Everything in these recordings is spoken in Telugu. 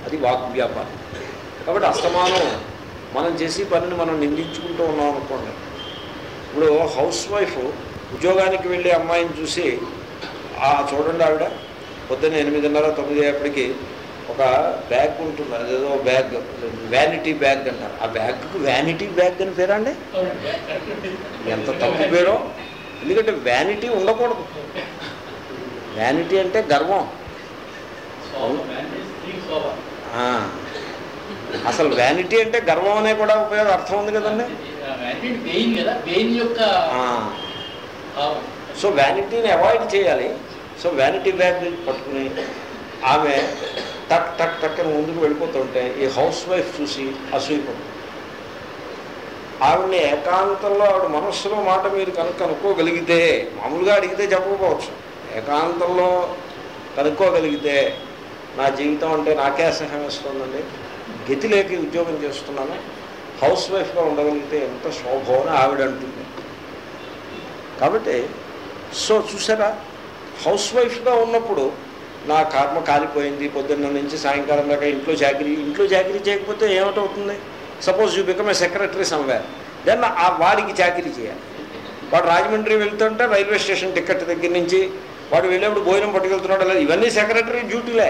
అది వాగ్వ్యాపారం కాబట్టి అస్తమానం మనం చేసే పనిని మనం నిందించుకుంటూ ఉన్నాం అనుకోండి ఇప్పుడు హౌస్ వైఫ్ ఉద్యోగానికి వెళ్ళే అమ్మాయిని చూసి ఆ చూడండి ఆవిడ పొద్దున్న ఎనిమిదిన్నర తొమ్మిది అయ్యేప్పటికి ఒక బ్యాగ్ ఉంటుంది అదేదో బ్యాగ్ వ్యానిటీ బ్యాగ్ అంటారు ఆ బ్యాగ్కు వ్యానిటీ బ్యాగ్ అని పేరా అండి ఎంత తప్పు పేరో ఎందుకంటే వ్యానిటీ ఉండకూడదు వ్యానిటీ అంటే గర్వం ఆ. అసలు వ్యానిటీ అంటే గర్వం అనే కూడా ఉపయోగం అర్థం ఉంది కదండి బెయిన్ కదా బెయిన్ యొక్క ఆ. భావం. సో వ్యానిటీని అవాయిడ్ చేయాలి సో వ్యానిటీ బ్యాగ్ పట్టుకుని ఆమె టక్ టక్ టక్ అని ముందుకు వెళ్ళిపోతుంటే ఈ హౌస్ వైఫ్ చూసి అసూయపడుతుంది ఆవిడని ఏకాంతంలో ఆవిడ మనస్సులో మాట మీరు కనుక కనుక్కోగలిగితే మామూలుగా అడిగితే చెప్పకపోవచ్చు ఏకాంతంలో కనుక్కోగలిగితే నా జీవితం అంటే నాకే అసహ్యం వేస్తుందండి గతి లేక ఈ ఉద్యోగం చేస్తున్నాను హౌస్ వైఫ్గా ఉండగలిగితే ఎంత శోభో అని ఆవిడ అంటుంది కాబట్టి సో చూసారా హౌస్ వైఫ్గా ఉన్నప్పుడు నా కర్మ కాలిపోయింది పొద్దున్న నుంచి సాయంకాలం దాకా ఇంట్లో చాకరీ ఇంట్లో చాకరీ చేయకపోతే ఏమిటవుతుంది suppose you become a secretary somewhere then ఆ వాడికి చాకరీ చేయాలి వాడు రాజమండ్రి వెళ్తుంటే రైల్వే స్టేషన్ టికెట్ దగ్గర నుంచి వాడు వెళ్ళేప్పుడు భోజనం పట్టుకెళ్తున్నాడు లేదు ఇవన్నీ సెక్రటరీ డ్యూటీలే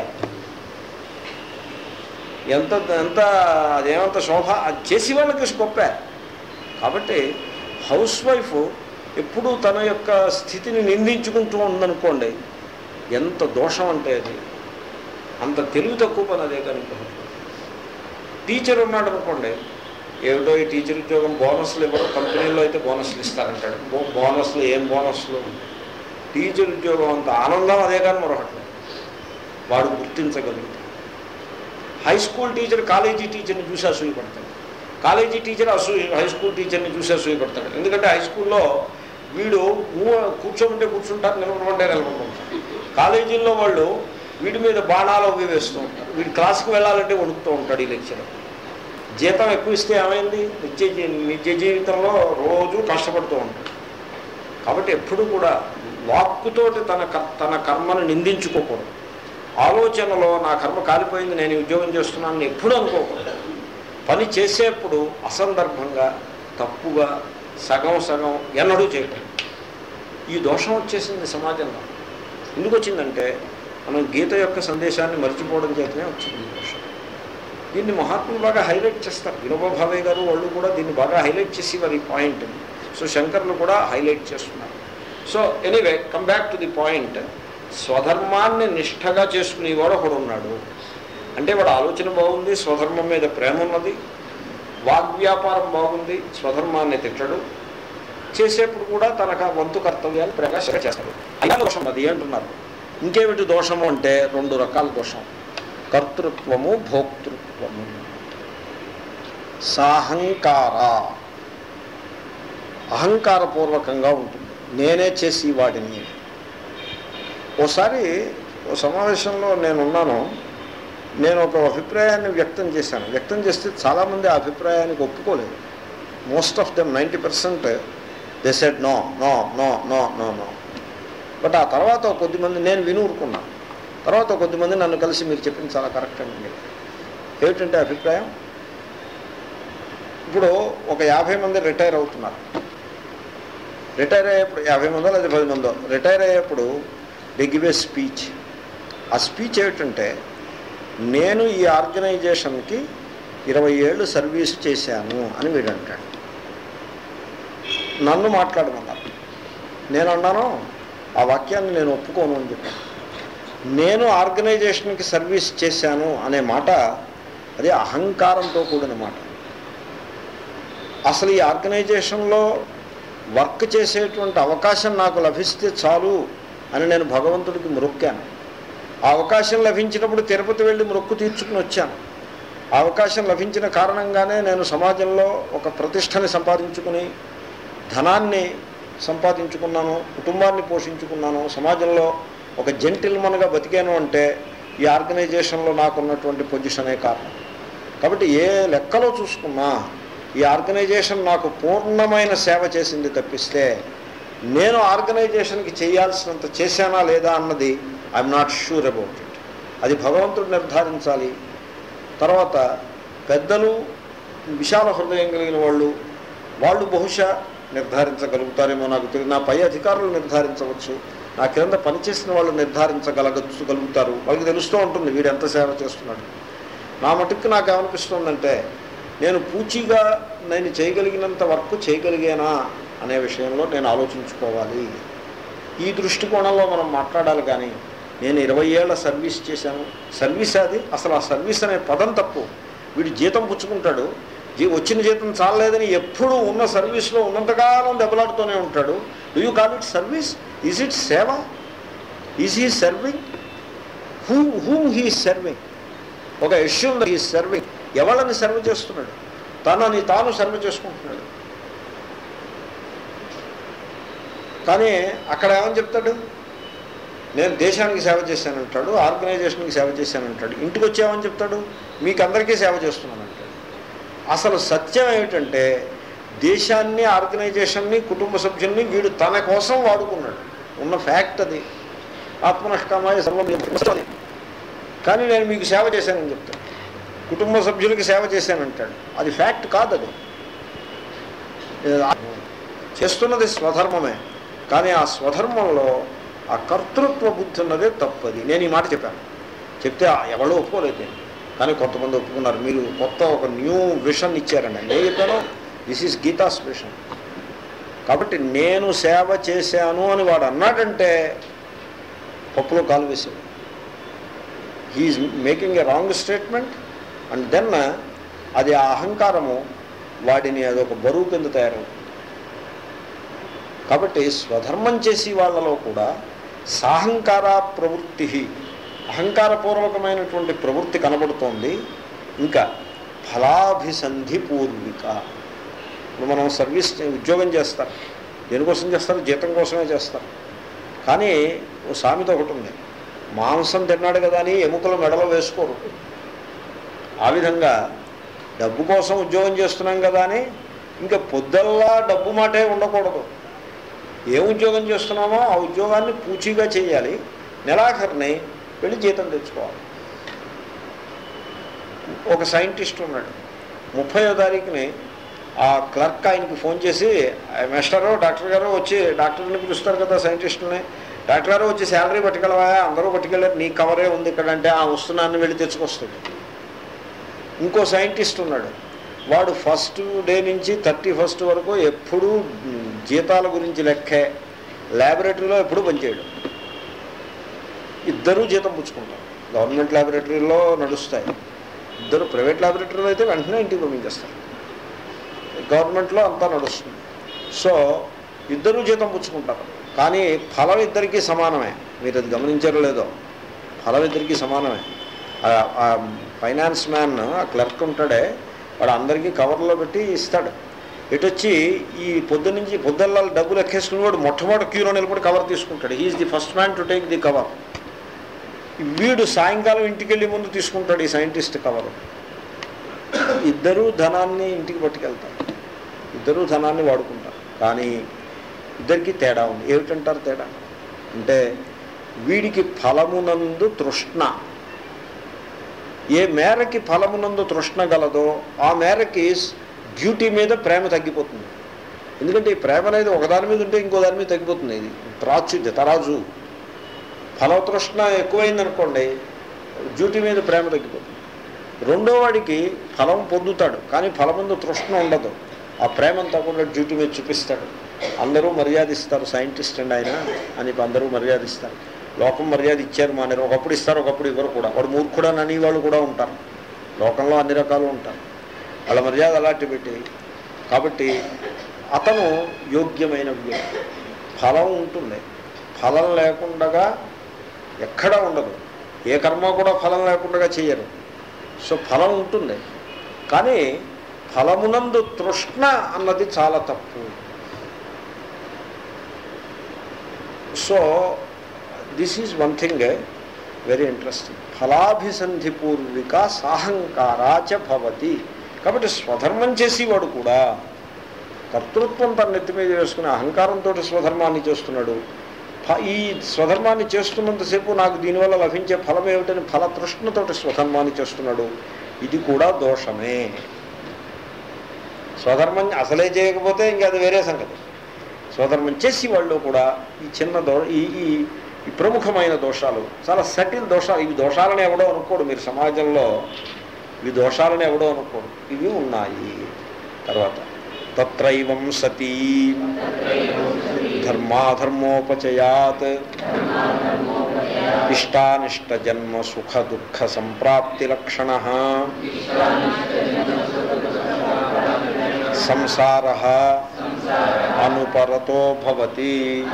ఎంత ఎంత అదేమంత శోభ అది చేసి వాళ్ళకి గొప్పే కాబట్టి హౌస్ వైఫ్ ఎప్పుడూ తన యొక్క స్థితిని నిందించుకుంటూ ఉందనుకోండి ఎంత దోషం అంటే అది అంత తెలివి తక్కువ పని అదే కనుక టీచర్ ఉన్నాడు అనుకోండి ఏమిటో ఈ టీచర్ ఉద్యోగం బోనస్లు ఇవ్వరు కంపెనీలో అయితే బోనస్లు ఇస్తారంటాడు బో- బోనస్లు ఏం బోనస్లు టీచర్ ఉద్యోగం అంత ఆనందం అదే కానీ మరొకటి వాడు గుర్తించగలుగుతాడు హై స్కూల్ టీచర్ కాలేజీ టీచర్ని చూసి అసూయపడతాడు కాలేజీ టీచర్ అసూ హై స్కూల్ టీచర్ని చూసి అసూయపడతాడు ఎందుకంటే హై స్కూల్లో వీడు ఊ- కూర్చోమంటే కూర్చుంటారు నిలబడమంటే నిలబడుకుంటారు కాలేజీల్లో వాళ్ళు వీడి మీద బాణాలు అవి వేస్తూ ఉంటారు వీడు క్లాస్కి వెళ్ళాలంటే వణుకుతూ ఉంటాడు ఈ లెక్చర్ జీతం ఎక్కువ ఇస్తే ఏమైంది నిత్య జీ- నిత్య జీవితంలో రోజు కష్టపడుతూ ఉంటాడు కాబట్టి ఎప్పుడు కూడా వాక్కుతోటి తన కర్- తన కర్మను నిందించుకోకూడదు ఆలోచనలో నా కర్మ కాలిపోయింది నేను ఈ ఉద్యోగం చేస్తున్నానని ఎప్పుడు అనుకోకూడదు పని చేసేప్పుడు అసందర్భంగా తప్పుగా సగం సగం ఎన్నడూ చేయటం ఈ దోషం వచ్చేసింది సమాజంలో ఎందుకు వచ్చిందంటే మనం గీత యొక్క సందేశాన్ని మర్చిపోవడం చేతనే వచ్చింది ఈ దోషం దీన్ని మహాత్ములు బాగా హైలైట్ చేస్తారు వినోబా భావే గారు వాళ్ళు కూడా దీన్ని బాగా హైలైట్ చేసి వారి పాయింట్ సో శంకర్లు కూడా హైలైట్ చేస్తున్నారు so anyway come back to the point స్వధర్మాన్ని నిష్ఠగా చేసుకునేవాడు ఒకడు ఉన్నాడు అంటే వాడు ఆలోచన బాగుంది స్వధర్మం మీద ప్రేమ ఉన్నది వాగ్వ్యాపారం బాగుంది స్వధర్మాన్ని తిట్టడు చేసేప్పుడు కూడా తనకు ఆ వంతు కర్తవ్యాలు ప్రకాశంగా చేస్తాడు అలా దోషం అది అంటున్నారు ఇంకేమిటి దోషము అంటే రెండు రకాల దోషం కర్తృత్వము భోక్తృత్వము సాహంకార అహంకారపూర్వకంగా ఉంటుంది నేనే చేసి వాడిని ఓసారి ఓ సమావేశంలో నేనున్నాను నేను ఒక అభిప్రాయాన్ని వ్యక్తం చేశాను వ్యక్తం చేస్తే చాలామంది ఆ అభిప్రాయానికి ఒప్పుకోలేదు most of them ninety percent they said no no no no no no but ఆ తర్వాత ఒక కొద్దిమంది నేను విని ఊరుకున్నాను తర్వాత ఒక కొద్దిమంది నన్ను కలిసి మీరు చెప్పింది చాలా కరెక్ట్ అండి ఏమిటంటే అభిప్రాయం ఇప్పుడు ఒక యాభై మంది రిటైర్ అవుతున్నారు రిటైర్ అయ్యేప్పుడు యాభై మందో లేదా పది మందో రిటైర్ అయ్యేప్పుడు దే గివ్ ఏ స్పీచ్ ఆ స్పీచ్ ఏమిటంటే నేను ఈ ఆర్గనైజేషన్కి ఇరవై ఏళ్ళు సర్వీస్ చేశాను అని వీడు అంటాడు నన్ను మాట్లాడమన్నారు నేను అన్నాను ఆ వాక్యాన్ని నేను ఒప్పుకోను అని చెప్పాను నేను ఆర్గనైజేషన్కి సర్వీస్ చేశాను అనే మాట అది అహంకారంతో కూడిన మాట అసలు ఈ ఆర్గనైజేషన్లో వర్క్ చేసేటువంటి అవకాశం నాకు లభిస్తే చాలు అని నేను భగవంతుడికి మొక్కాను ఆ అవకాశం లభించినప్పుడు తిరుపతి వెళ్ళి మొక్కు తీర్చుకుని వచ్చాను ఆ అవకాశం లభించిన కారణంగానే నేను సమాజంలో ఒక ప్రతిష్టని సంపాదించుకుని ధనాన్ని సంపాదించుకున్నాను కుటుంబాన్ని పోషించుకున్నాను సమాజంలో ఒక జెంటిల్మన్గా బతికాను అంటే ఈ ఆర్గనైజేషన్లో నాకున్నటువంటి పొజిషనే కారణం కాబట్టి ఏ లెక్కలో చూసుకున్నా ఈ ఆర్గనైజేషన్ నాకు పూర్ణమైన సేవ చేసింది తప్పిస్తే నేను ఆర్గనైజేషన్కి చేయాల్సినంత చేశానా లేదా అన్నది I'm not sure about it అది భగవంతుడు నిర్ధారించాలి తర్వాత పెద్దలు విశాల హృదయం కలిగిన వాళ్ళు వాళ్ళు బహుశా నిర్ధారించగలుగుతారేమో నాకు తెలియదు నా పై అధికారులు నిర్ధారించవచ్చు నా క్రింద పనిచేసిన వాళ్ళు నిర్ధారించగలగచ్చు గలుగుతారు వాళ్ళకి తెలుస్తూ ఉంటుంది వీడు ఎంత సేవ చేస్తున్నాడు నా మటుకు నాకు ఏమనిపిస్తుందంటే నేను పూచీగా నేను చేయగలిగినంత వర్క్ చేయగలిగానా అనే విషయంలో నేను ఆలోచించుకోవాలి ఈ దృష్టికోణంలో మనం మాట్లాడాలి కానీ నేను ఇరవై ఏళ్ళ సర్వీస్ చేశాను సర్వీస్ అది అసలు ఆ సర్వీస్ అనే పదం తప్పు వీడు జీతం పుచ్చుకుంటాడు జీ వచ్చిన జీతం చాలలేదని ఎప్పుడూ ఉన్న సర్వీస్లో ఉన్నంతకాలం దెబ్బలాడుతూనే ఉంటాడు do you call it service is it సేవ is he serving who whom he serving ఒక ఇష్యూ హీ సర్వింగ్ ఎవళ్ళని సర్వ్ చేస్తున్నాడు తనని తాను సర్వ్ చేసుకుంటున్నాడు కానీ అక్కడ ఏమని చెప్తాడు నేను దేశానికి సేవ చేశానంటాడు ఆర్గనైజేషన్కి సేవ చేశానంటాడు ఇంటికి వచ్చామని చెప్తాడు మీకు అందరికీ సేవ చేస్తున్నానంటాడు అసలు సత్యం ఏమిటంటే దేశాన్ని ఆర్గనైజేషన్ని కుటుంబ సభ్యుల్ని వీడు తన కోసం వాడుకున్నాడు ఉన్న ఫ్యాక్ట్ అది ఆత్మనష్కమాయ సర్వం అది. కానీ నేను మీకు సేవ చేశానని చెప్తాడు కుటుంబ సభ్యులకి సేవ చేశానంటాడు అది ఫ్యాక్ట్ కాదు అది చేస్తున్నది స్వధర్మమే కానీ ఆ స్వధర్మంలో ఆ కర్తృత్వ బుద్ధి ఉన్నదే తప్పది నేను ఈ మాట చెప్పాను చెప్తే ఆ ఎవరో ఒప్పుకోలేదు నేను కానీ కొంతమంది ఒప్పుకున్నారు మీరు కొత్త ఒక న్యూ విషన్ ఇచ్చారండి నేను చెప్పాను దిస్ ఈజ్ గీతాస్ విషన్ కాబట్టి నేను సేవ చేశాను అని వాడు అన్నాడంటే పప్పులో కాలు వేసాడు he is making a wrong statement and then అది ఆ అహంకారము వాడిని అదొక బరువు కింద తయారవుతుంది కాబట్టి స్వధర్మం చేసి వాళ్ళలో కూడా సాహంకార ప్రవృత్తి అహంకారపూర్వకమైనటువంటి ప్రవృత్తి కనబడుతోంది ఇంకా ఫలాభిసంధి పూర్విక ఇప్పుడు మనం సర్వీస్ ఉద్యోగం చేస్తారు దేనికోసం చేస్తారు జీతం కోసమే చేస్తారు కానీ ఓ సామెత ఒకటి ఉంది మాంసం తిన్నాడు కదా అని ఎముకలు మెడలో వేసుకోరు ఆ విధంగా డబ్బు కోసం ఉద్యోగం చేస్తున్నాం కదా అని ఇంకా పొద్దుల్లా డబ్బు మాటే ఉండకూడదు ఏ ఉద్యోగం చేస్తున్నామో ఆ ఉద్యోగాన్ని పూచీగా చేయాలి నెలాఖరిని వెళ్ళి జీతం తెచ్చుకోవాలి ఒక సైంటిస్ట్ ఉన్నాడు ముప్పయో తారీఖుని ఆ క్లర్క్ ఆయనకి ఫోన్ చేసి మాస్టరు డాక్టర్ గారు వచ్చి డాక్టర్ని పిలుస్తారు కదా సైంటిస్టుని డాక్టర్ గారు వచ్చి శాలరీ పట్టుకెళ్ళవా అందరూ పట్టుకెళ్ళారు నీ కవరే ఉంది ఇక్కడ అంటే ఆ వస్తున్నాన్ని వెళ్ళి తెచ్చుకొస్తాడు ఇంకో సైంటిస్ట్ ఉన్నాడు వాడు ఫస్ట్ డే నుంచి థర్టీ ఫస్ట్ వరకు ఎప్పుడూ జీతాల గురించి లెక్కే ల్యాబొరేటరీలో ఎప్పుడూ పనిచేయడు ఇద్దరూ జీతం పుచ్చుకుంటారు గవర్నమెంట్ ల్యాబొరేటరీలో నడుస్తాయి ఇద్దరు ప్రైవేట్ ల్యాబొరేటరీలో అయితే వెంటనే ఇంటికి పంపించేస్తారు గవర్నమెంట్లో అంతా నడుస్తుంది సో ఇద్దరూ జీతం పుచ్చుకుంటారు కానీ ఫలం ఇద్దరికీ సమానమే మీరు అది గమనించారో లేదో ఫలం ఇద్దరికీ సమానమే ఆ- ఆ ఫైనాన్స్ మ్యాన్ ఆ క్లర్క్ ఉంటాడే వాడు అందరికీ కవర్లో పెట్టి ఇస్తాడు ఇటు వచ్చి ఈ పొద్దు నుంచి పొద్దుల్ల డబ్బులు ఎక్కేసుకుని వాడు మొట్టమొదటి క్యూలో నిలబడి కవర్ తీసుకుంటాడు he is the first man to take the cover వీడు సాయంకాలం ఇంటికి వెళ్ళి ముందు తీసుకుంటాడు ఈ సైంటిస్ట్ కవరు ఇద్దరూ ధనాన్ని ఇంటికి పట్టుకెళ్తారు ఇద్దరూ ధనాన్ని వాడుకుంటారు కానీ ఇద్దరికి తేడా ఉంది ఏమిటంటారు తేడా అంటే వీడికి ఫలమునందు తృష్ణ ఏ మేరకి ఫలమునందు తృష్ణ గలదో ఆ మేరకి డ్యూటీ మీద ప్రేమ తగ్గిపోతుంది ఎందుకంటే ఈ ప్రేమ అనేది ఒకదాని మీద ఉంటే ఇంకో దాని మీద తగ్గిపోతుంది ఇది త్రాచు తరాజు ఫలతృష్ణ ఎక్కువైందనుకోండి డ్యూటీ మీద ప్రేమ తగ్గిపోతుంది రెండో వాడికి ఫలం పొందుతాడు కానీ ఫలముందు తృష్ణ ఉండదు ఆ ప్రేమంతా కూడా డ్యూటీ మీద చూపిస్తాడు అందరూ మర్యాదిస్తారు సైంటిస్ట్ అండి ఆయన అని అందరూ మర్యాదిస్తారు లోకం మర్యాద ఇచ్చారు మానేరు ఒకప్పుడు ఇస్తారు ఒకప్పుడు ఇవ్వరు కూడా వాడు మూర్ఖుడని అని వాళ్ళు కూడా ఉంటారు లోకంలో అన్ని రకాలు ఉంటారు వాళ్ళ మర్యాద అలాంటి పెట్టి కాబట్టి అతను యోగ్యమైన వ్యక్తి ఫలం ఉంటుంది ఫలం లేకుండా ఎక్కడా ఉండదు ఏ కర్మ కూడా ఫలం లేకుండా చేయరు సో ఫలం ఉంటుంది కానీ ఫలమునందు తృష్ణ అన్నది చాలా తప్పు so this is one thing very interesting ఫలాభిసంధి పూర్విక సాహంకారాచ భవతి కాబట్టి స్వధర్మం చేసేవాడు కూడా కర్తృత్వం తన నెత్తి మీద వేసుకుని అహంకారంతో స్వధర్మాన్ని చేస్తున్నాడు ఫ- ఈ స్వధర్మాన్ని చేస్తున్నంతసేపు నాకు దీనివల్ల లభించే ఫలం ఏమిటని ఫలతృష్ణతోటి స్వధర్మాన్ని చేస్తున్నాడు ఇది కూడా దోషమే స్వధర్మం అసలే చేయకపోతే ఇంకా అది వేరే సంగతి స్వధర్మం చేసి వాళ్ళు కూడా ఈ చిన్న దో ఈ ఈ ఈ ప్రముఖమైన దోషాలు చాలా సటిల్ దోషాలు ఇవి దోషాలని ఎవడో అనుకోడు మీరు సమాజంలో ఇవి దోషాలని ఎవడో అనుకోడు ఇవి ఉన్నాయి తర్వాత తత్రైవం సతీ ధర్మాధర్మోపచయాత్ ఇష్టానిష్ట జన్మ సుఖ దుఃఖ సంప్రాప్తి లక్షణ సంసార అనుపరతో భవతి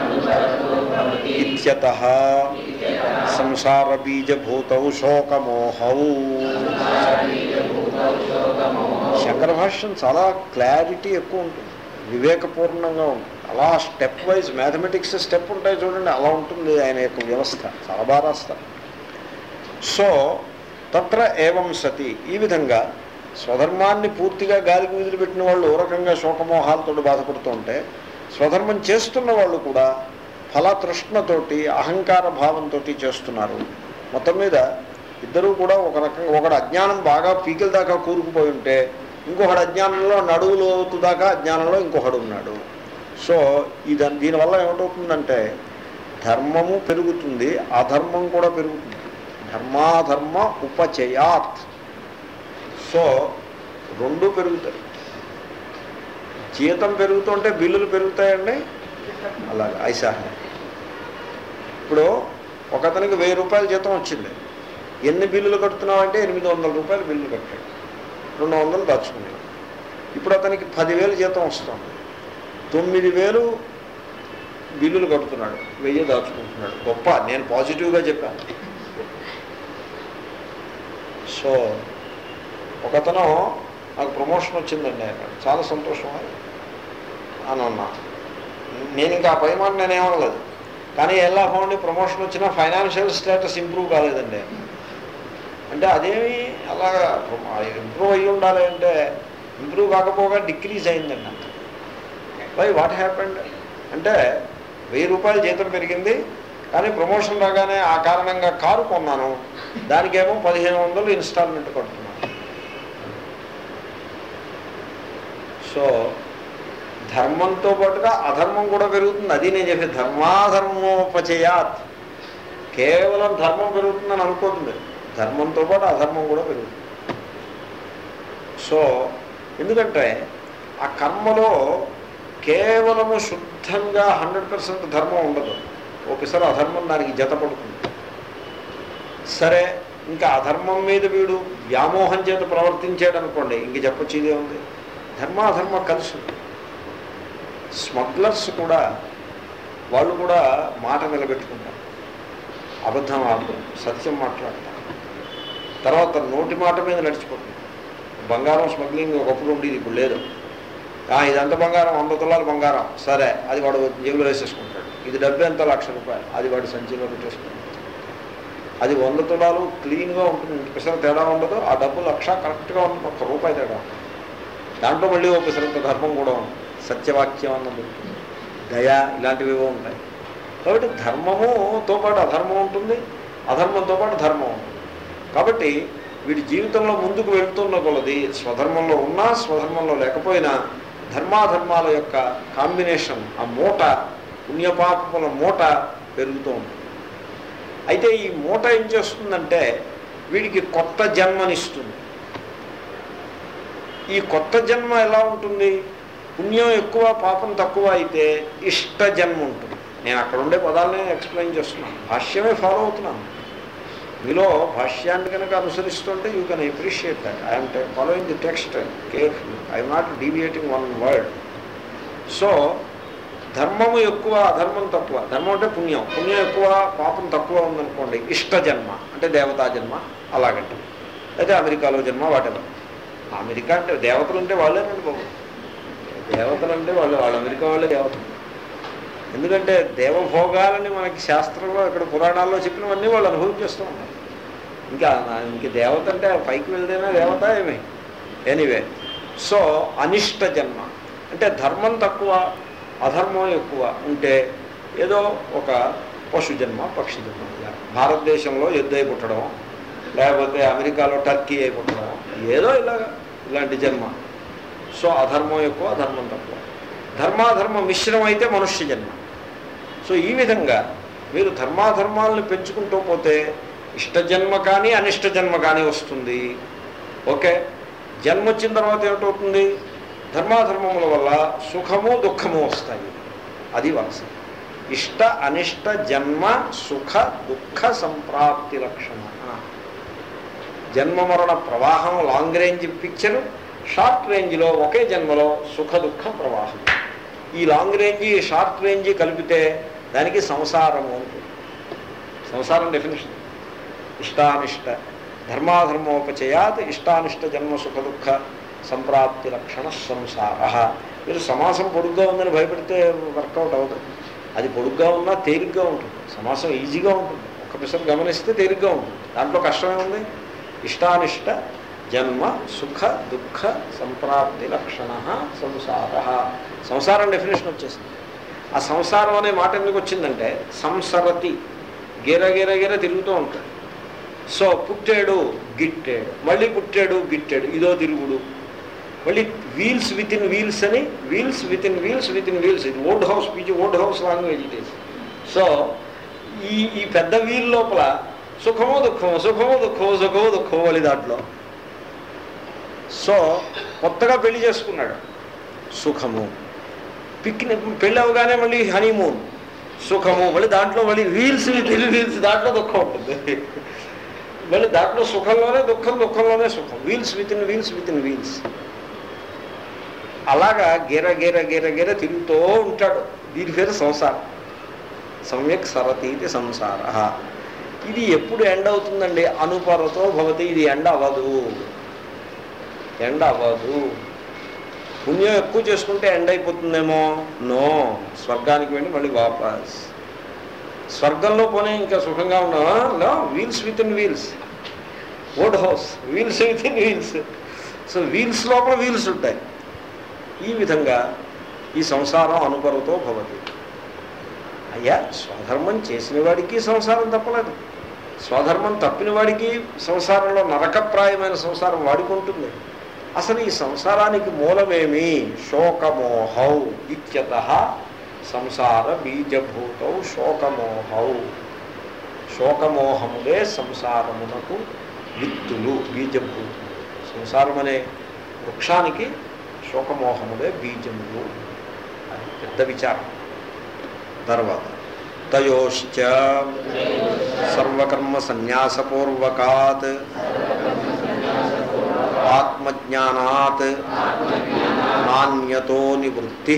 ఇత్యత సంసార బీజభూతౌ శోకమోహౌ శంకర భాష్యం చాలా క్లారిటీ ఎక్కువ ఉంటుంది వివేకపూర్ణంగా ఉంటుంది అలా స్టెప్ వైజ్ మ్యాథమెటిక్స్ స్టెప్ ఉంటాయి చూడండి అలా ఉంటుంది ఆయన యొక్క వ్యవస్థ చాలా బాగా రాస్తారు సో తత్ర ఏవం సతి ఈ విధంగా స్వధర్మాన్ని పూర్తిగా గాలికి వదిలిపెట్టిన వాళ్ళు ఓ రకంగా శోకమోహాలతో బాధపడుతూ ఉంటే స్వధర్మం చేస్తున్న వాళ్ళు కూడా ఫలతృష్ణతోటి అహంకార భావంతో చేస్తున్నారు మొత్తం మీద ఇద్దరూ కూడా ఒక రకంగా ఒకడు అజ్ఞానం బాగా పీకిల దాకా కూరుకుపోయి ఉంటే ఇంకొకడు అజ్ఞానంలో నడువులు దాకా అజ్ఞానంలో ఇంకొకడు ఉన్నాడు సో ఇది దీనివల్ల ఏమిటవుతుందంటే ధర్మము పెరుగుతుంది అధర్మం కూడా పెరుగుతుంది ధర్మాధర్మ ఉపచయాత్ సో రెండు పెరుగుతాయి జీతం పెరుగుతుంటే బిల్లులు పెరుగుతాయండి అలాగే ఐసా ఇప్పుడు ఒకతనికి వెయ్యి రూపాయల జీతం వచ్చింది ఎన్ని బిల్లులు కడుతున్నావంటే ఎనిమిది వందల రూపాయలు బిల్లు కట్టాడు రెండు వందలు దాచుకున్నాడు ఇప్పుడు అతనికి పదివేలు జీతం వస్తుంది తొమ్మిది వేలు బిల్లులు కడుతున్నాడు వెయ్యి దాచుకుంటున్నాడు గొప్ప నేను పాజిటివ్గా చెప్పాను సో ఒకతను నాకు ప్రమోషన్ వచ్చిందండి ఆయన చాలా సంతోషం అని అన్నా నేను ఇంకా ఆ పై మాట నేనేమనలేదు కానీ ఎలా పోండి ప్రమోషన్ వచ్చినా ఫైనాన్షియల్ స్టేటస్ ఇంప్రూవ్ కాలేదండి అంటే అదేమి అలాగా ఇంప్రూవ్ అయ్యి ఉండాలి అంటే ఇంప్రూవ్ కాకపోగా డిక్రీజ్ అయిందండి అంత వై వాట్ హ్యాపెండ్ అంటే వెయ్యి రూపాయల జీతం పెరిగింది కానీ ప్రమోషన్ రాగానే ఆ కారణంగా కారు కొన్నాను దానికేమో పదిహేను వందలు ఇన్స్టాల్మెంట్ కడుతున్నాను సో ధర్మంతో పాటుగా అధర్మం కూడా పెరుగుతుంది అది నేను చెప్పే ధర్మాధర్మోపచయాత్ కేవలం ధర్మం పెరుగుతుందని అనుకోతుంది ధర్మంతో పాటు అధర్మం కూడా పెరుగుతుంది సో ఎందుకంటే ఆ కర్మలో కేవలము శుద్ధంగా హండ్రెడ్ పర్సెంట్ ధర్మం ఉండదు ఒకసారి అధర్మం దానికి జతపడుతుంది సరే ఇంకా అధర్మం మీద వీడు వ్యామోహం చేత ప్రవర్తించాడు అనుకోండి ఇంక చెప్పొచ్చు ఇదే ఉంది ధర్మాధర్మ కలిసి ఉంది స్మగ్లర్స్ కూడా వాళ్ళు కూడా మాట నిలబెట్టుకుంటారు అబద్ధం ఆడతారు సత్యం మాట్లాడతారు తర్వాత నోటి మాట మీద నడిచిపోతుంది బంగారం స్మగ్లింగ్ ఒకప్పుడు ఉండేది ఇప్పుడు లేదు ఆ, ఇదంతా బంగారం వంద తులాలు బంగారం సరే అది వాడు జేబులో వేసేసుకుంటాడు ఇది డబ్బు ఎంత లక్ష రూపాయలు అది వాడు సంచిలో పెట్టేసుకుంటాడు అది వంద తులాలు క్లీన్గా ఉంటుంది పిసర తేడా ఉండదు ఆ డబ్బు లక్ష కరెక్ట్గా ఉంటుంది ఒక్క రూపాయి తేడా ఉంటుంది దాంట్లో మళ్ళీ ఒక పిసరంత ధర్మం కూడా ఉంది సత్యవాక్యం అన్నది ఉంటుంది దయ ఇలాంటివి ఉంటాయి కాబట్టి ధర్మముతో పాటు అధర్మం ఉంటుంది అధర్మంతో పాటు ధర్మం ఉంటుంది కాబట్టి వీడి జీవితంలో ముందుకు వెళ్తున్న కొలది స్వధర్మంలో ఉన్నా స్వధర్మంలో లేకపోయినా ధర్మాధర్మాల యొక్క కాంబినేషన్ ఆ మూట పుణ్యపాపముల మూట పెరుగుతూ ఉంటుంది అయితే ఈ మూట ఏం చేస్తుందంటే వీడికి కొత్త జన్మనిస్తుంది ఈ కొత్త జన్మ ఎలా ఉంటుంది పుణ్యం ఎక్కువ పాపం తక్కువ అయితే ఇష్ట జన్మ ఉంటుంది నేను అక్కడ ఉండే పదాలనే ఎక్స్ప్లెయిన్ చేస్తున్నాను భాష్యమే ఫాలో అవుతున్నాను మీలో భాష్యాన్ని కనుక అనుసరిస్తుంటే you can appreciate that I'm following the text careful I'm not deviating one word so ధర్మము ఎక్కువ అధర్మం తక్కువ ధర్మం అంటే పుణ్యం పుణ్యం ఎక్కువ పాపం తక్కువ ఉందనుకోండి ఇష్ట జన్మ అంటే దేవతా జన్మ అలాగంటే అయితే అమెరికాలో జన్మ వాటెవర్ అమెరికా అంటే దేవతలు అంటే వాళ్ళేనండి బాబు దేవతలు అంటే వాళ్ళు వాళ్ళు అమెరికా వాళ్ళే దేవతలు ఎందుకంటే దేవభోగాలని మనకి శాస్త్రంలో ఇక్కడ పురాణాల్లో చెప్పినవన్నీ వాళ్ళు అనుభవించేస్తూ ఉంటారు ఇంకా ఇంక దేవత అంటే పైకి వెళ్తేనే దేవత ఏమి ఎనీవే సో అనిష్ట జన్మ అంటే ధర్మం తక్కువ అధర్మం ఎక్కువ ఉంటే ఏదో ఒక పశు జన్మ పక్షి జన్మ ఇలా భారతదేశంలో ఎద్దు అయి పుట్టడం లేకపోతే అమెరికాలో టర్కీ అయి పుట్టడం ఏదో ఇలాగా ఇలాంటి జన్మ సో అధర్మం ఎక్కువ అధర్మం తక్కువ ధర్మాధర్మ మిశ్రమం అయితే మనుష్య జన్మ సో ఈ విధంగా మీరు ధర్మాధర్మాలను పెంచుకుంటూ పోతే ఇష్ట జన్మ కానీ అనిష్ట జన్మ కానీ వస్తుంది ఓకే జన్మ వచ్చిన తర్వాత ఏమిటవుతుంది ధర్మాధర్మముల వల్ల సుఖము దుఃఖము వస్తాయి అది వలస ఇష్ట అనిష్ట జన్మ సుఖ దుఃఖ సంప్రాప్తి లక్షణ జన్మ మరణ ప్రవాహం లాంగ్ రేంజ్ పిక్చర్ షార్ట్ రేంజ్లో ఒకే జన్మలో సుఖ దుఃఖ ప్రవాహం ఈ లాంగ్ రేంజ్ షార్ట్ రేంజ్ కలిపితే దానికి సంసారము ఉంటుంది సంసారం డెఫినేషన్ ఇష్టానిష్ట ధర్మాధర్మోపచయాత్ ఇష్టానిష్ట జన్మ సుఖ దుఃఖ సంప్రాప్తి లక్షణ సంసార మీరు సమాసం పొడుగ్గా ఉందని భయపడితే వర్కౌట్ అవుతుంది అది పొడుగ్గా ఉన్నా తేలిగ్గా ఉంటుంది సమాసం ఈజీగా ఉంటుంది ఒక పిసరు గమనిస్తే తేలిగ్గా ఉంటుంది దాంట్లో కష్టమే ఉంది ఇష్టానిష్ట జన్మ సుఖ దుఃఖ సంప్రాప్తి లక్షణ సంసార సంసారం డెఫినేషన్ వచ్చేసింది ఆ సంసారం అనే మాట ఎందుకు వచ్చిందంటే సంసరతి గిర గిర గిర తిరుగుతూ ఉంటాడు సో పుట్టాడు గిట్టాడు మళ్ళీ పుట్టాడు గిట్టాడు ఇదో తిరుగుడు మళ్ళీ వీల్స్ విత్ ఇన్ వీల్స్ అని wheels within wheels within wheels ఇది ఓల్డ్ హౌస్ పీచి old house language it is so ఈ ఈ పెద్ద వీల్ లోపల సుఖమో దుఃఖమో సుఖమో దుఃఖమో సుఖమో దుఃఖమో మళ్ళీ దాంట్లో సో కొత్తగా పెళ్లి చేసుకున్నాడు సుఖము పిక్నిక్ పెళ్ళి అవగానే మళ్ళీ హనీమూన్ సుఖము మళ్ళీ దాంట్లో మళ్ళీ వీల్స్ విత్ వీల్స్ దాంట్లో దుఃఖం ఉంటుంది మళ్ళీ దాంట్లో సుఖంలోనే దుఃఖం దుఃఖంలోనే సుఖం wheels within wheels within wheels అలాగా గిర గిర గిర గిర తిరుగుతూ ఉంటాడు దీని పేరు సంసారం సమ్యక్ సరతీతి సంసార ఇది ఎప్పుడు ఎండ్ అవుతుందండి అనుపరతో భవతి ఇది ఎండ్ అవ్వదు ఎండ్ అవ్వదు పుణ్యం ఎక్కువ చేసుకుంటే ఎండ్ అయిపోతుందేమో నో స్వర్గానికి వెళ్ళి మళ్ళీ వాపస్ స్వర్గంలో పోనీ ఇంకా సుఖంగా ఉన్నావా no wheels within wheels old house wheels within wheels so wheels లోపల వీల్స్ ఉంటాయి ఈ విధంగా ఈ సంసారం అనుపరతో భవతి అయ్యా స్వధర్మం చేసిన వాడికి సంసారం తప్పలేదు స్వధర్మం తప్పిన వాడికి సంసారంలో నరకప్రాయమైన సంసారం వాడికి ఉంటుంది అసలు ఈ సంసారానికి మూలమేమి శోకమోహౌ ఇత్యత సంసార బీజభూతౌ శోకమోహౌ శోకమోహములే సంసారమునకు విత్తులు బీజభూతులు సంసారం అనే వృక్షానికి శోకమోహములే బీజములు అది పెద్ద విచారం తర్వాత తయోశ్చ సర్వకర్మ సన్యాసపూర్వకాత్ ఆత్మజ్ఞానాత్ నాణ్యతో నివృత్తి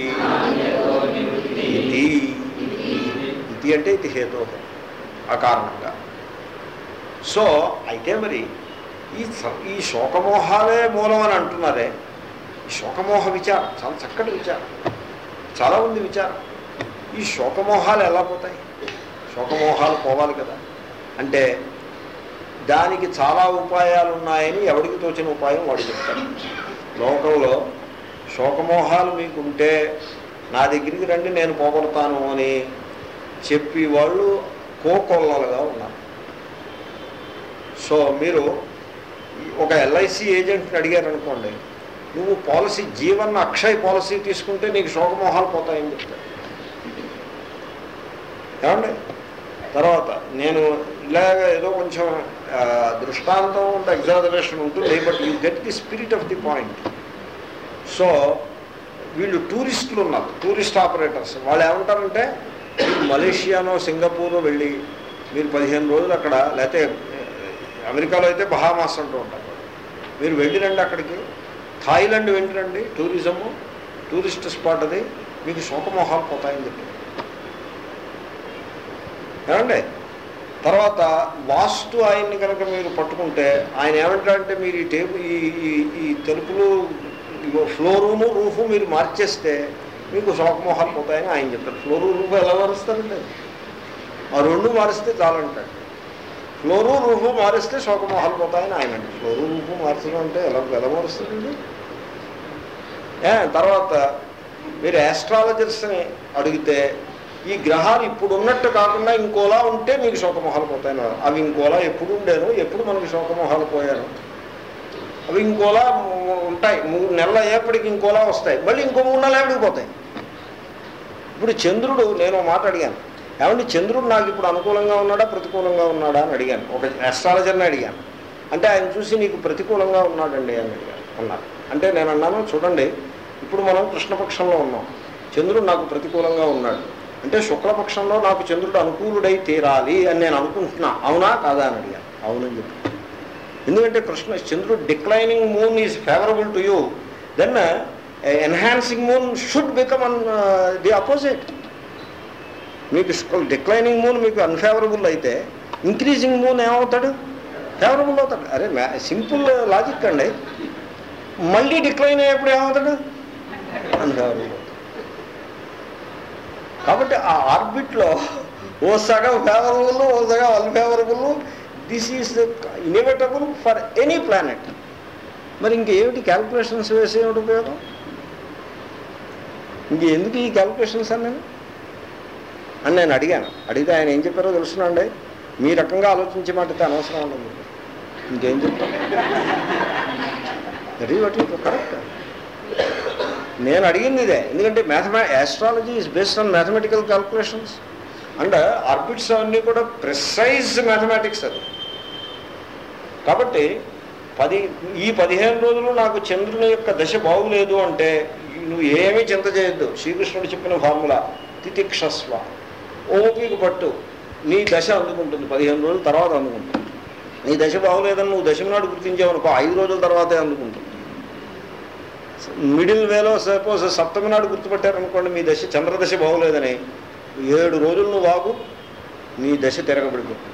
ఇది ఇది అంటే ఇది హేతో ఆ కారణంగా సో అయితే మరి ఈ స- ఈ శోకమోహాలే మూలం అని అంటున్నారే ఈ శోకమోహ విచారం చాలా చక్కటి విచారం చాలా ఉంది విచారం ఈ శోకమోహాలు ఎలా పోతాయి శోకమోహాలు పోవాలి కదా అంటే దానికి చాలా ఉపాయాలు ఉన్నాయని ఎవడికి తోచిన ఉపాయం వాడు చెప్తాడు లోకంలో శోకమోహాలు మీకుంటే నా దగ్గరికి రండి నేను పోగొడతాను అని చెప్పి వాళ్ళు కోకొల్లలుగా ఉన్నారు సో మీరు ఒక ఎల్ఐసి ఏజెంట్ని అడిగారు అనుకోండి నువ్వు పాలసీ జీవన్ అక్షయ్ పాలసీ తీసుకుంటే నీకు శోకమోహాలు పోతాయని చెప్తాడు ఏమండి తర్వాత నేను ఇలాగ ఏదో కొంచెం ఆ, దృష్టాంతం ఉంటే ఎగ్జాజరేషన్ ఉంటుంది but you get the spirit of the point so వీళ్ళు టూరిస్టులు ఉన్నారు టూరిస్ట్ ఆపరేటర్స్ వాళ్ళు ఏమంటారంటే మీరు మలేషియానో సింగపూర్ వెళ్ళి మీరు పదిహేను రోజులు అక్కడ లేకపోతే అమెరికాలో అయితే బహామాస్ అంటూ ఉంటారు మీరు వెళ్ళిరండి అక్కడికి థాయిలాండ్ వెళ్ళిరండి టూరిజము టూరిస్ట్ స్పాట్ అది మీకు శోకమోహాలు పోతాయని చెప్పి ఏమండి తర్వాత వాస్తు ఆయన్ని కనుక మీరు పట్టుకుంటే ఆయన ఏమంటారంటే మీరు ఈ టేబుల్ ఈ ఈ- ఈ తెలుపులు ఇగో ఫ్లోరూను రూఫు మీరు మార్చేస్తే మీకు శోకమోహాలు పోతాయని ఆయన చెప్తారు ఫ్లోరు రూఫ్ ఎలా మారుస్తారండి ఆ రెండు మారిస్తే చాలంటాడు ఫ్లోరు రూఫు మారిస్తే శోకమోహాలు పోతాయని ఆయన అంటే ఫ్లోరు రూఫు మార్చడం అంటే ఎలా ఎలా మారుస్తుందండి ఏ తర్వాత మీరు ఆస్ట్రాలజర్స్ని అడిగితే ఈ గ్రహాలు ఇప్పుడు ఉన్నట్టు కాకుండా ఇంకోలా ఉంటే మీకు శోకమోహాలు పోతాయని అవి ఇంకోలా ఎప్పుడు ఉండేను ఎప్పుడు మనకి శోకమోహాలు పోయాను అవి ఇంకోలా ఉంటాయి మూడు నెలలు అయ్యేప్పటికి ఇంకోలా వస్తాయి మళ్ళీ ఇంకో మూడు నెలలు అయ్యేప్పటికి పోతాయి ఇప్పుడు చంద్రుడు నేను ఒక మాట అడిగాను ఏమంటే చంద్రుడు నాకు ఇప్పుడు అనుకూలంగా ఉన్నాడా ప్రతికూలంగా ఉన్నాడా అని అడిగాను ఒక అస్ట్రాలజర్ని అడిగాను అంటే ఆయన చూసి నీకు ప్రతికూలంగా ఉన్నాడండి అని అడిగాను అన్నారు అంటే నేను అన్నాను చూడండి ఇప్పుడు మనం కృష్ణపక్షంలో ఉన్నాం చంద్రుడు నాకు ప్రతికూలంగా ఉన్నాడు అంటే శుక్లపక్షంలో నాకు చంద్రుడు అనుకూలుడై తీరాలి అని నేను అనుకుంటున్నా అవునా కాదా అని అడిగాను అవునని చెప్పి ఎందుకంటే కృష్ణ చంద్రుడు declining moon is favourable to you then enhancing moon should become on the opposite మీకు డిక్లైనింగ్ మూన్ మీకు అన్ఫేవరబుల్ అయితే ఇంక్రీజింగ్ మూన్ ఏమవుతాడు ఫేవరబుల్ అవుతాడు అరే సింపుల్ లాజిక్ అండి మళ్ళీ డిక్లైన్ అయ్యేప్పుడు ఏమవుతాడు అన్ఫేవరబుల్ కాబట్టి ఆ ఆర్బిట్లో ఓ సగం ఫేవరబుల్ ఓ సగం unfavourable this is inevitable for any planet మరి ఇంకేమిటి క్యాల్కులేషన్స్ వేసే ఏమిటి ఉపయోగం ఇంక ఎందుకు ఈ క్యాల్కులేషన్స్ అని నేను అని నేను అడిగాను అడిగితే ఆయన ఏం చెప్పారో తెలుసునండి మీ రకంగా ఆలోచించే మాటతే అనవసరం ఉండదు ఇంకేం చెప్తాను దట్ ఈజ్ వాట్ కరెక్ట్ నేను అడిగింది ఇదే ఎందుకంటే మ్యాథమె astrology is based on mathematical calculations and orbits అవన్నీ కూడా ప్రిసైజ్ మ్యాథమెటిక్స్ అది కాబట్టి పది ఈ పదిహేను రోజులు నాకు చంద్రుని యొక్క దశ బాగులేదు అంటే నువ్వు ఏమీ చింత చేయొద్దు శ్రీకృష్ణుడు చెప్పిన ఫార్ములా తితిక్షస్వ ఓపిక పట్టు నీ దశ అందుకుంటుంది పదిహేను రోజుల తర్వాత అందుకుంటుంది నీ దశ బాగులేదని నువ్వు దశమి నాడు గుర్తించావనుకో ఐదు రోజుల తర్వాతే అందుకుంటుంది మిడిల్ వేలో సపోజ్ సప్తమి నాడు గుర్తుపెట్టారనుకోండి మీ దశ చంద్రదశ బాగులేదని ఏడు రోజులు నువ్వు వాగు నీ దశ తిరగబడిపోతుంది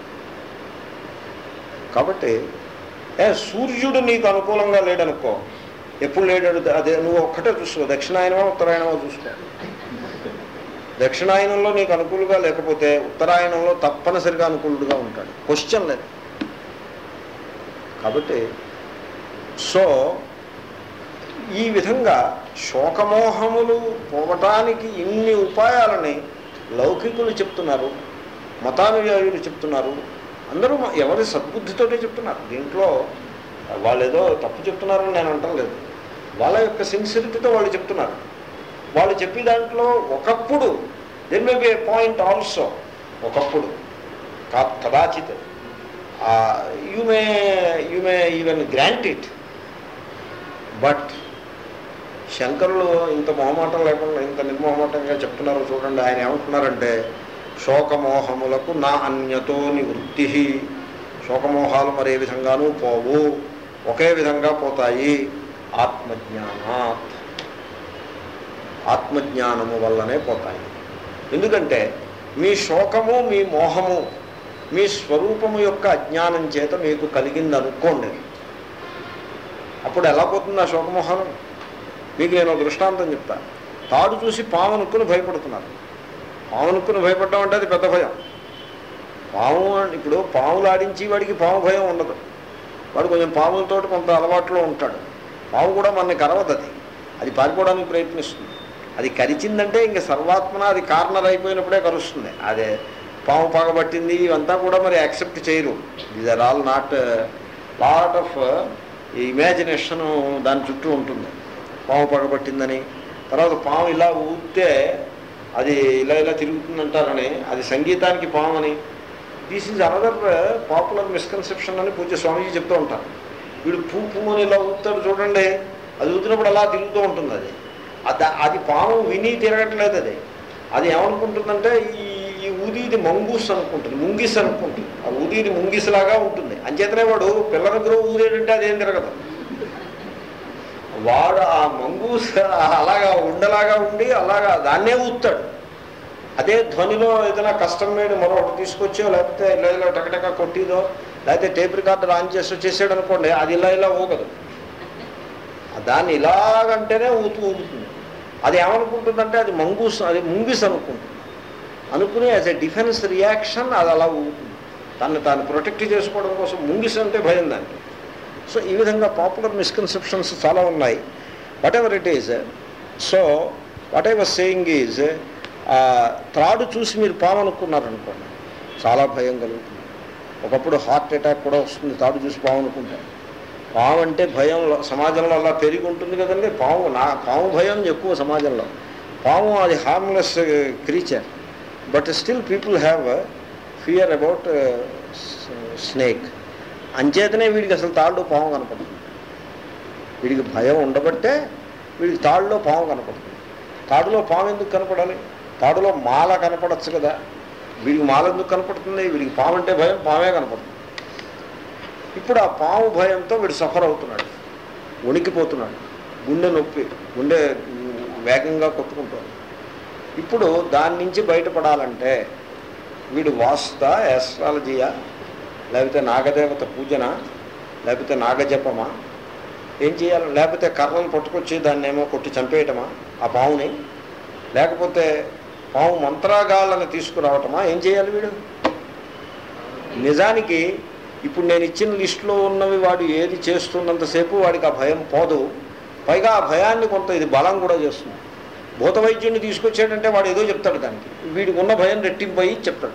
కాబట్టి ఏ సూర్యుడు నీకు అనుకూలంగా లేడనుకో ఎప్పుడు లేడు అదే నువ్వు ఒక్కటే చూసుకో దక్షిణాయనమో ఉత్తరాయణమో చూసుకో దక్షిణాయనంలో నీకు అనుకూలంగా లేకపోతే ఉత్తరాయణంలో తప్పనిసరిగా అనుకూలుడుగా ఉంటాడు క్వశ్చన్ లేదు కాబట్టి సో ఈ విధంగా శోకమోహములు పోవటానికి ఇన్ని ఉపాయాలని లౌకికులు చెప్తున్నారు మతానుయాయులు చెప్తున్నారు అందరూ మ- ఎవరి సద్బుద్ధితోటే చెప్తున్నారు దీంట్లో వాళ్ళు ఏదో తప్పు చెప్తున్నారని నేను అంటలేదు వాళ్ళ యొక్క సిన్సిరిటీతో వాళ్ళు చెప్తున్నారు వాళ్ళు చెప్పే దాంట్లో ఒకప్పుడు then may be a point also ఒకప్పుడు కా కదాచిత్ you may you may even grant it but శంకరులు ఇంత మొహమాటం లేకుండా ఇంత నిర్మోహమాటంగా చెప్తున్నారు చూడండి ఆయన ఏమంటున్నారంటే శోకమోహములకు నా అన్యతో నివృత్తి శోకమోహాలు మరే విధంగానూ పోవు ఒకే విధంగా పోతాయి ఆత్మజ్ఞానాత్ ఆత్మజ్ఞానము వల్లనే పోతాయి ఎందుకంటే మీ శోకము మీ మోహము మీ స్వరూపము యొక్క అజ్ఞానం చేత మీకు కలిగింది అనుకోండి అప్పుడు ఎలా పోతుంది ఆ శోకమోహనం మీకు నేను ఒక దృష్టాంతం చెప్తా తాడు చూసి పాము అనుకుని భయపడుతున్నారు పాము అనుకుని భయపడడం అంటే అది పెద్ద భయం పాము అన్- ఇప్పుడు పాములు ఆడించి వాడికి పాము భయం ఉండదు వాడు కొంచెం పాములతో కొంత అలవాట్లో ఉంటాడు పాము కూడా మనని కరవదు అది అది పారిపోవడానికి ప్రయత్నిస్తుంది అది కరిచిందంటే ఇంక సర్వాత్మన అది కార్నర్ అయిపోయినప్పుడే కరుస్తుంది అదే పాము పగబట్టింది ఇవంతా కూడా మరి యాక్సెప్ట్ చేయరు these are all not lot of imagination దాని చుట్టూ ఉంటుంది పాము పగబట్టిందని తర్వాత పాము ఇలా ఊస్తే అది ఇలా ఇలా తిరుగుతుందంటారని అది సంగీతానికి పాము అని this is another popular misconception అని పూజ స్వామీజీ చెప్తూ ఉంటారు వీడు పూ పూ అని ఇలా ఊపుతాడు చూడండి అది ఊతినప్పుడు అలా తిరుగుతూ ఉంటుంది అది అద- అది పాము విని తిరగట్లేదు అది అది ఏమనుకుంటుందంటే ఈ ఈ ఊదీది మంగూస్ అనుకుంటుంది ముంగిస్ అనుకుంటుంది ఆ ఊదీది ముంగిస్లాగా ఉంటుంది అంచేతనే వాడు పిల్లల దగ్గర ఊదేటంటే అదేం తిరగదు వాడు ఆ మంగూస్ అలాగా ఉండలాగా ఉండి అలాగా దాన్నే ఊతాడు అదే ధ్వనిలో ఏదైనా కష్టం మీద మరొకటి తీసుకొచ్చో లేకపోతే ఇలా ఇలా టకటక కొట్టిదో లేకపోతే టేప్ రికార్డర్ ఆన్ చేసి చేసాడు అనుకోండి అది ఇలా ఇలా ఊగదు దాన్ని ఇలాగంటేనే ఊతు ఊగుతుంది అది ఏమనుకుంటుందంటే అది మంగూస్ అది ముంగిస్ అనుకుంటుంది అనుకుని యాజ్ ఎ డిఫెన్స్ రియాక్షన్ అది అలా ఊగుతుంది తను తాను ప్రొటెక్ట్ చేసుకోవడం కోసం ముంగిస్ అంటే భయం దానికి సో ఈ విధంగా పాపులర్ మిస్కన్సెప్షన్స్ చాలా ఉన్నాయి whatever it is so what I was saying is త్రాడు చూసి మీరు పాము అనుకున్నారనుకోండి చాలా భయం కలుగుతుంది ఒకప్పుడు హార్ట్ అటాక్ కూడా వస్తుంది తాడు చూసి పాము అనుకుంటే పాము అంటే భయం లో- సమాజంలో అలా పెరిగి ఉంటుంది కదండి పాము నా పాము భయం ఎక్కువ సమాజంలో పాము అది harmless creature but still people have fear about snake అంచేతనే వీడికి అసలు తాళ్ళు పాము కనపడుతుంది వీడికి భయం ఉండబట్టే వీడికి తాడులో పాము కనపడుతుంది తాడులో పాము ఎందుకు కనపడాలి తాడులో మాల కనపడచ్చు కదా వీడికి మాల ఎందుకు కనపడుతుంది వీడికి పాము అంటే భయం పామే కనపడుతుంది ఇప్పుడు ఆ పాము భయంతో వీడు సఫర్ అవుతున్నాడు వణికిపోతున్నాడు గుండె నొప్పి గుండె ఉమ్, వేగంగా కొట్టుకుంటుంది ఇప్పుడు దాని నుంచి బయటపడాలంటే వీడు వాస్త యాస్ట్రాలజీయా లేకపోతే నాగదేవత పూజన లేకపోతే నాగజపమా ఏం చేయాలి లేకపోతే కర్రలు పట్టుకొచ్చి దాన్ని ఏమో కొట్టి చంపేయటమా ఆ పావుని లేకపోతే పాము మంత్రాగాళ్ళని తీసుకురావటమా ఏం చేయాలి వీడు నిజానికి ఇప్పుడు నేను ఇచ్చిన లిస్టులో ఉన్నవి వాడు ఏది చేస్తున్నంతసేపు వాడికి ఆ భయం పోదు పైగా ఆ భయాన్ని కొంత ఇది బలం కూడా చేస్తుంది భూత వైద్యుడిని తీసుకొచ్చాడంటే వాడు ఏదో చెప్తాడు దానికి వీడికి ఉన్న భయం రెట్టింపయి చెప్తాడు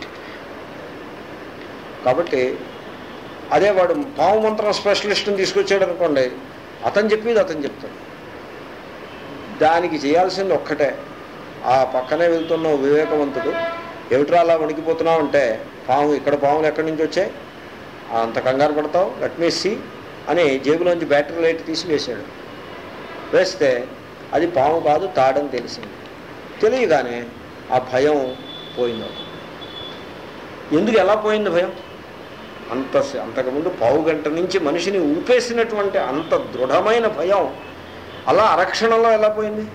కాబట్టి అదే వాడు పాము మంత్రం స్పెషలిస్ట్ని తీసుకొచ్చాడు అనుకోండి అతను చెప్పేది అతను చెప్తాడు దానికి చేయాల్సింది ఒక్కటే ఆ పక్కనే వెళ్తున్న ఓ వివేకవంతుడు ఏమిట్రా అలా వణికిపోతున్నావు అంటే పాము ఇక్కడ పాములు ఎక్కడి నుంచి వచ్చాయి అంత కంగారు పడతావు లెట్ మీ సీ అని జేబులోంచి బ్యాటరీ లైట్ తీసి వేశాడు వేస్తే అది పాము కాదు తాడని తెలిసింది తెలియగానే ఆ భయం పోయింది ఎందుకు ఎలా పోయింది భయం అంత అంతకుముందు పావు గంట నుంచి మనిషిని ఊపేసినటువంటి అంత దృఢమైన భయం అలా అరక్షణంలో ఎలా పోయింది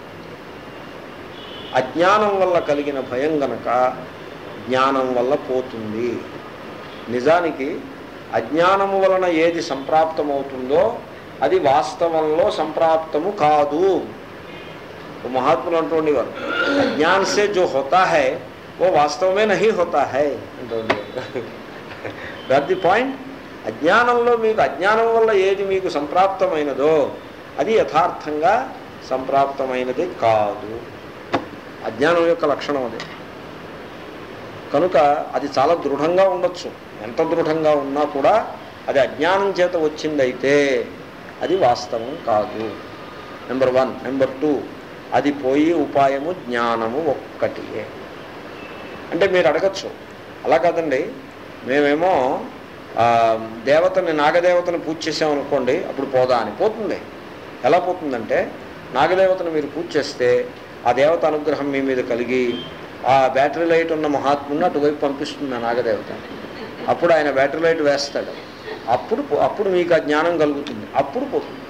అజ్ఞానం వల్ల కలిగిన భయం గనక జ్ఞానం వల్ల పోతుంది నిజానికి అజ్ఞానము వలన ఏది సంప్రాప్తమవుతుందో అది వాస్తవంలో సంప్రాప్తము కాదు ఓ మహాత్ములు అంటూ ఉండేవారు అజ్ఞాన్ సే జో హోతా హై ఓ వాస్తవమే నహీ హోతా హై అంటూ ఉండేవారు దట్ ది పాయింట్ అజ్ఞానంలో మీకు అజ్ఞానం వల్ల ఏది మీకు సంప్రాప్తమైనదో అది యథార్థంగా సంప్రాప్తమైనది కాదు అజ్ఞానం యొక్క లక్షణం అది కనుక అది చాలా దృఢంగా ఉండొచ్చు ఎంత దృఢంగా ఉన్నా కూడా అది అజ్ఞానం చేత వచ్చిందైతే అది వాస్తవం కాదు నెంబర్ వన్ నెంబర్ టూ అది పోయి ఉపాయము జ్ఞానము ఒక్కటియే అంటే మీరు అడగచ్చు అలా కాదండి మేమేమో ఆ, దేవతని నాగదేవతని పూజ చేసామనుకోండి అప్పుడు పోదా అని పోతుంది ఎలా పోతుందంటే నాగదేవతను మీరు పూజ చేస్తే ఆ దేవత అనుగ్రహం మీ మీద కలిగి ఆ బ్యాటరీ లైట్ ఉన్న మహాత్ముని అటువైపు పంపిస్తుంది ఆ నాగదేవత అప్పుడు ఆయన బ్యాటరీ లైట్ వేస్తాడు అప్పుడు పో- అప్పుడు మీకు ఆ జ్ఞానం కలుగుతుంది అప్పుడు పోతుంది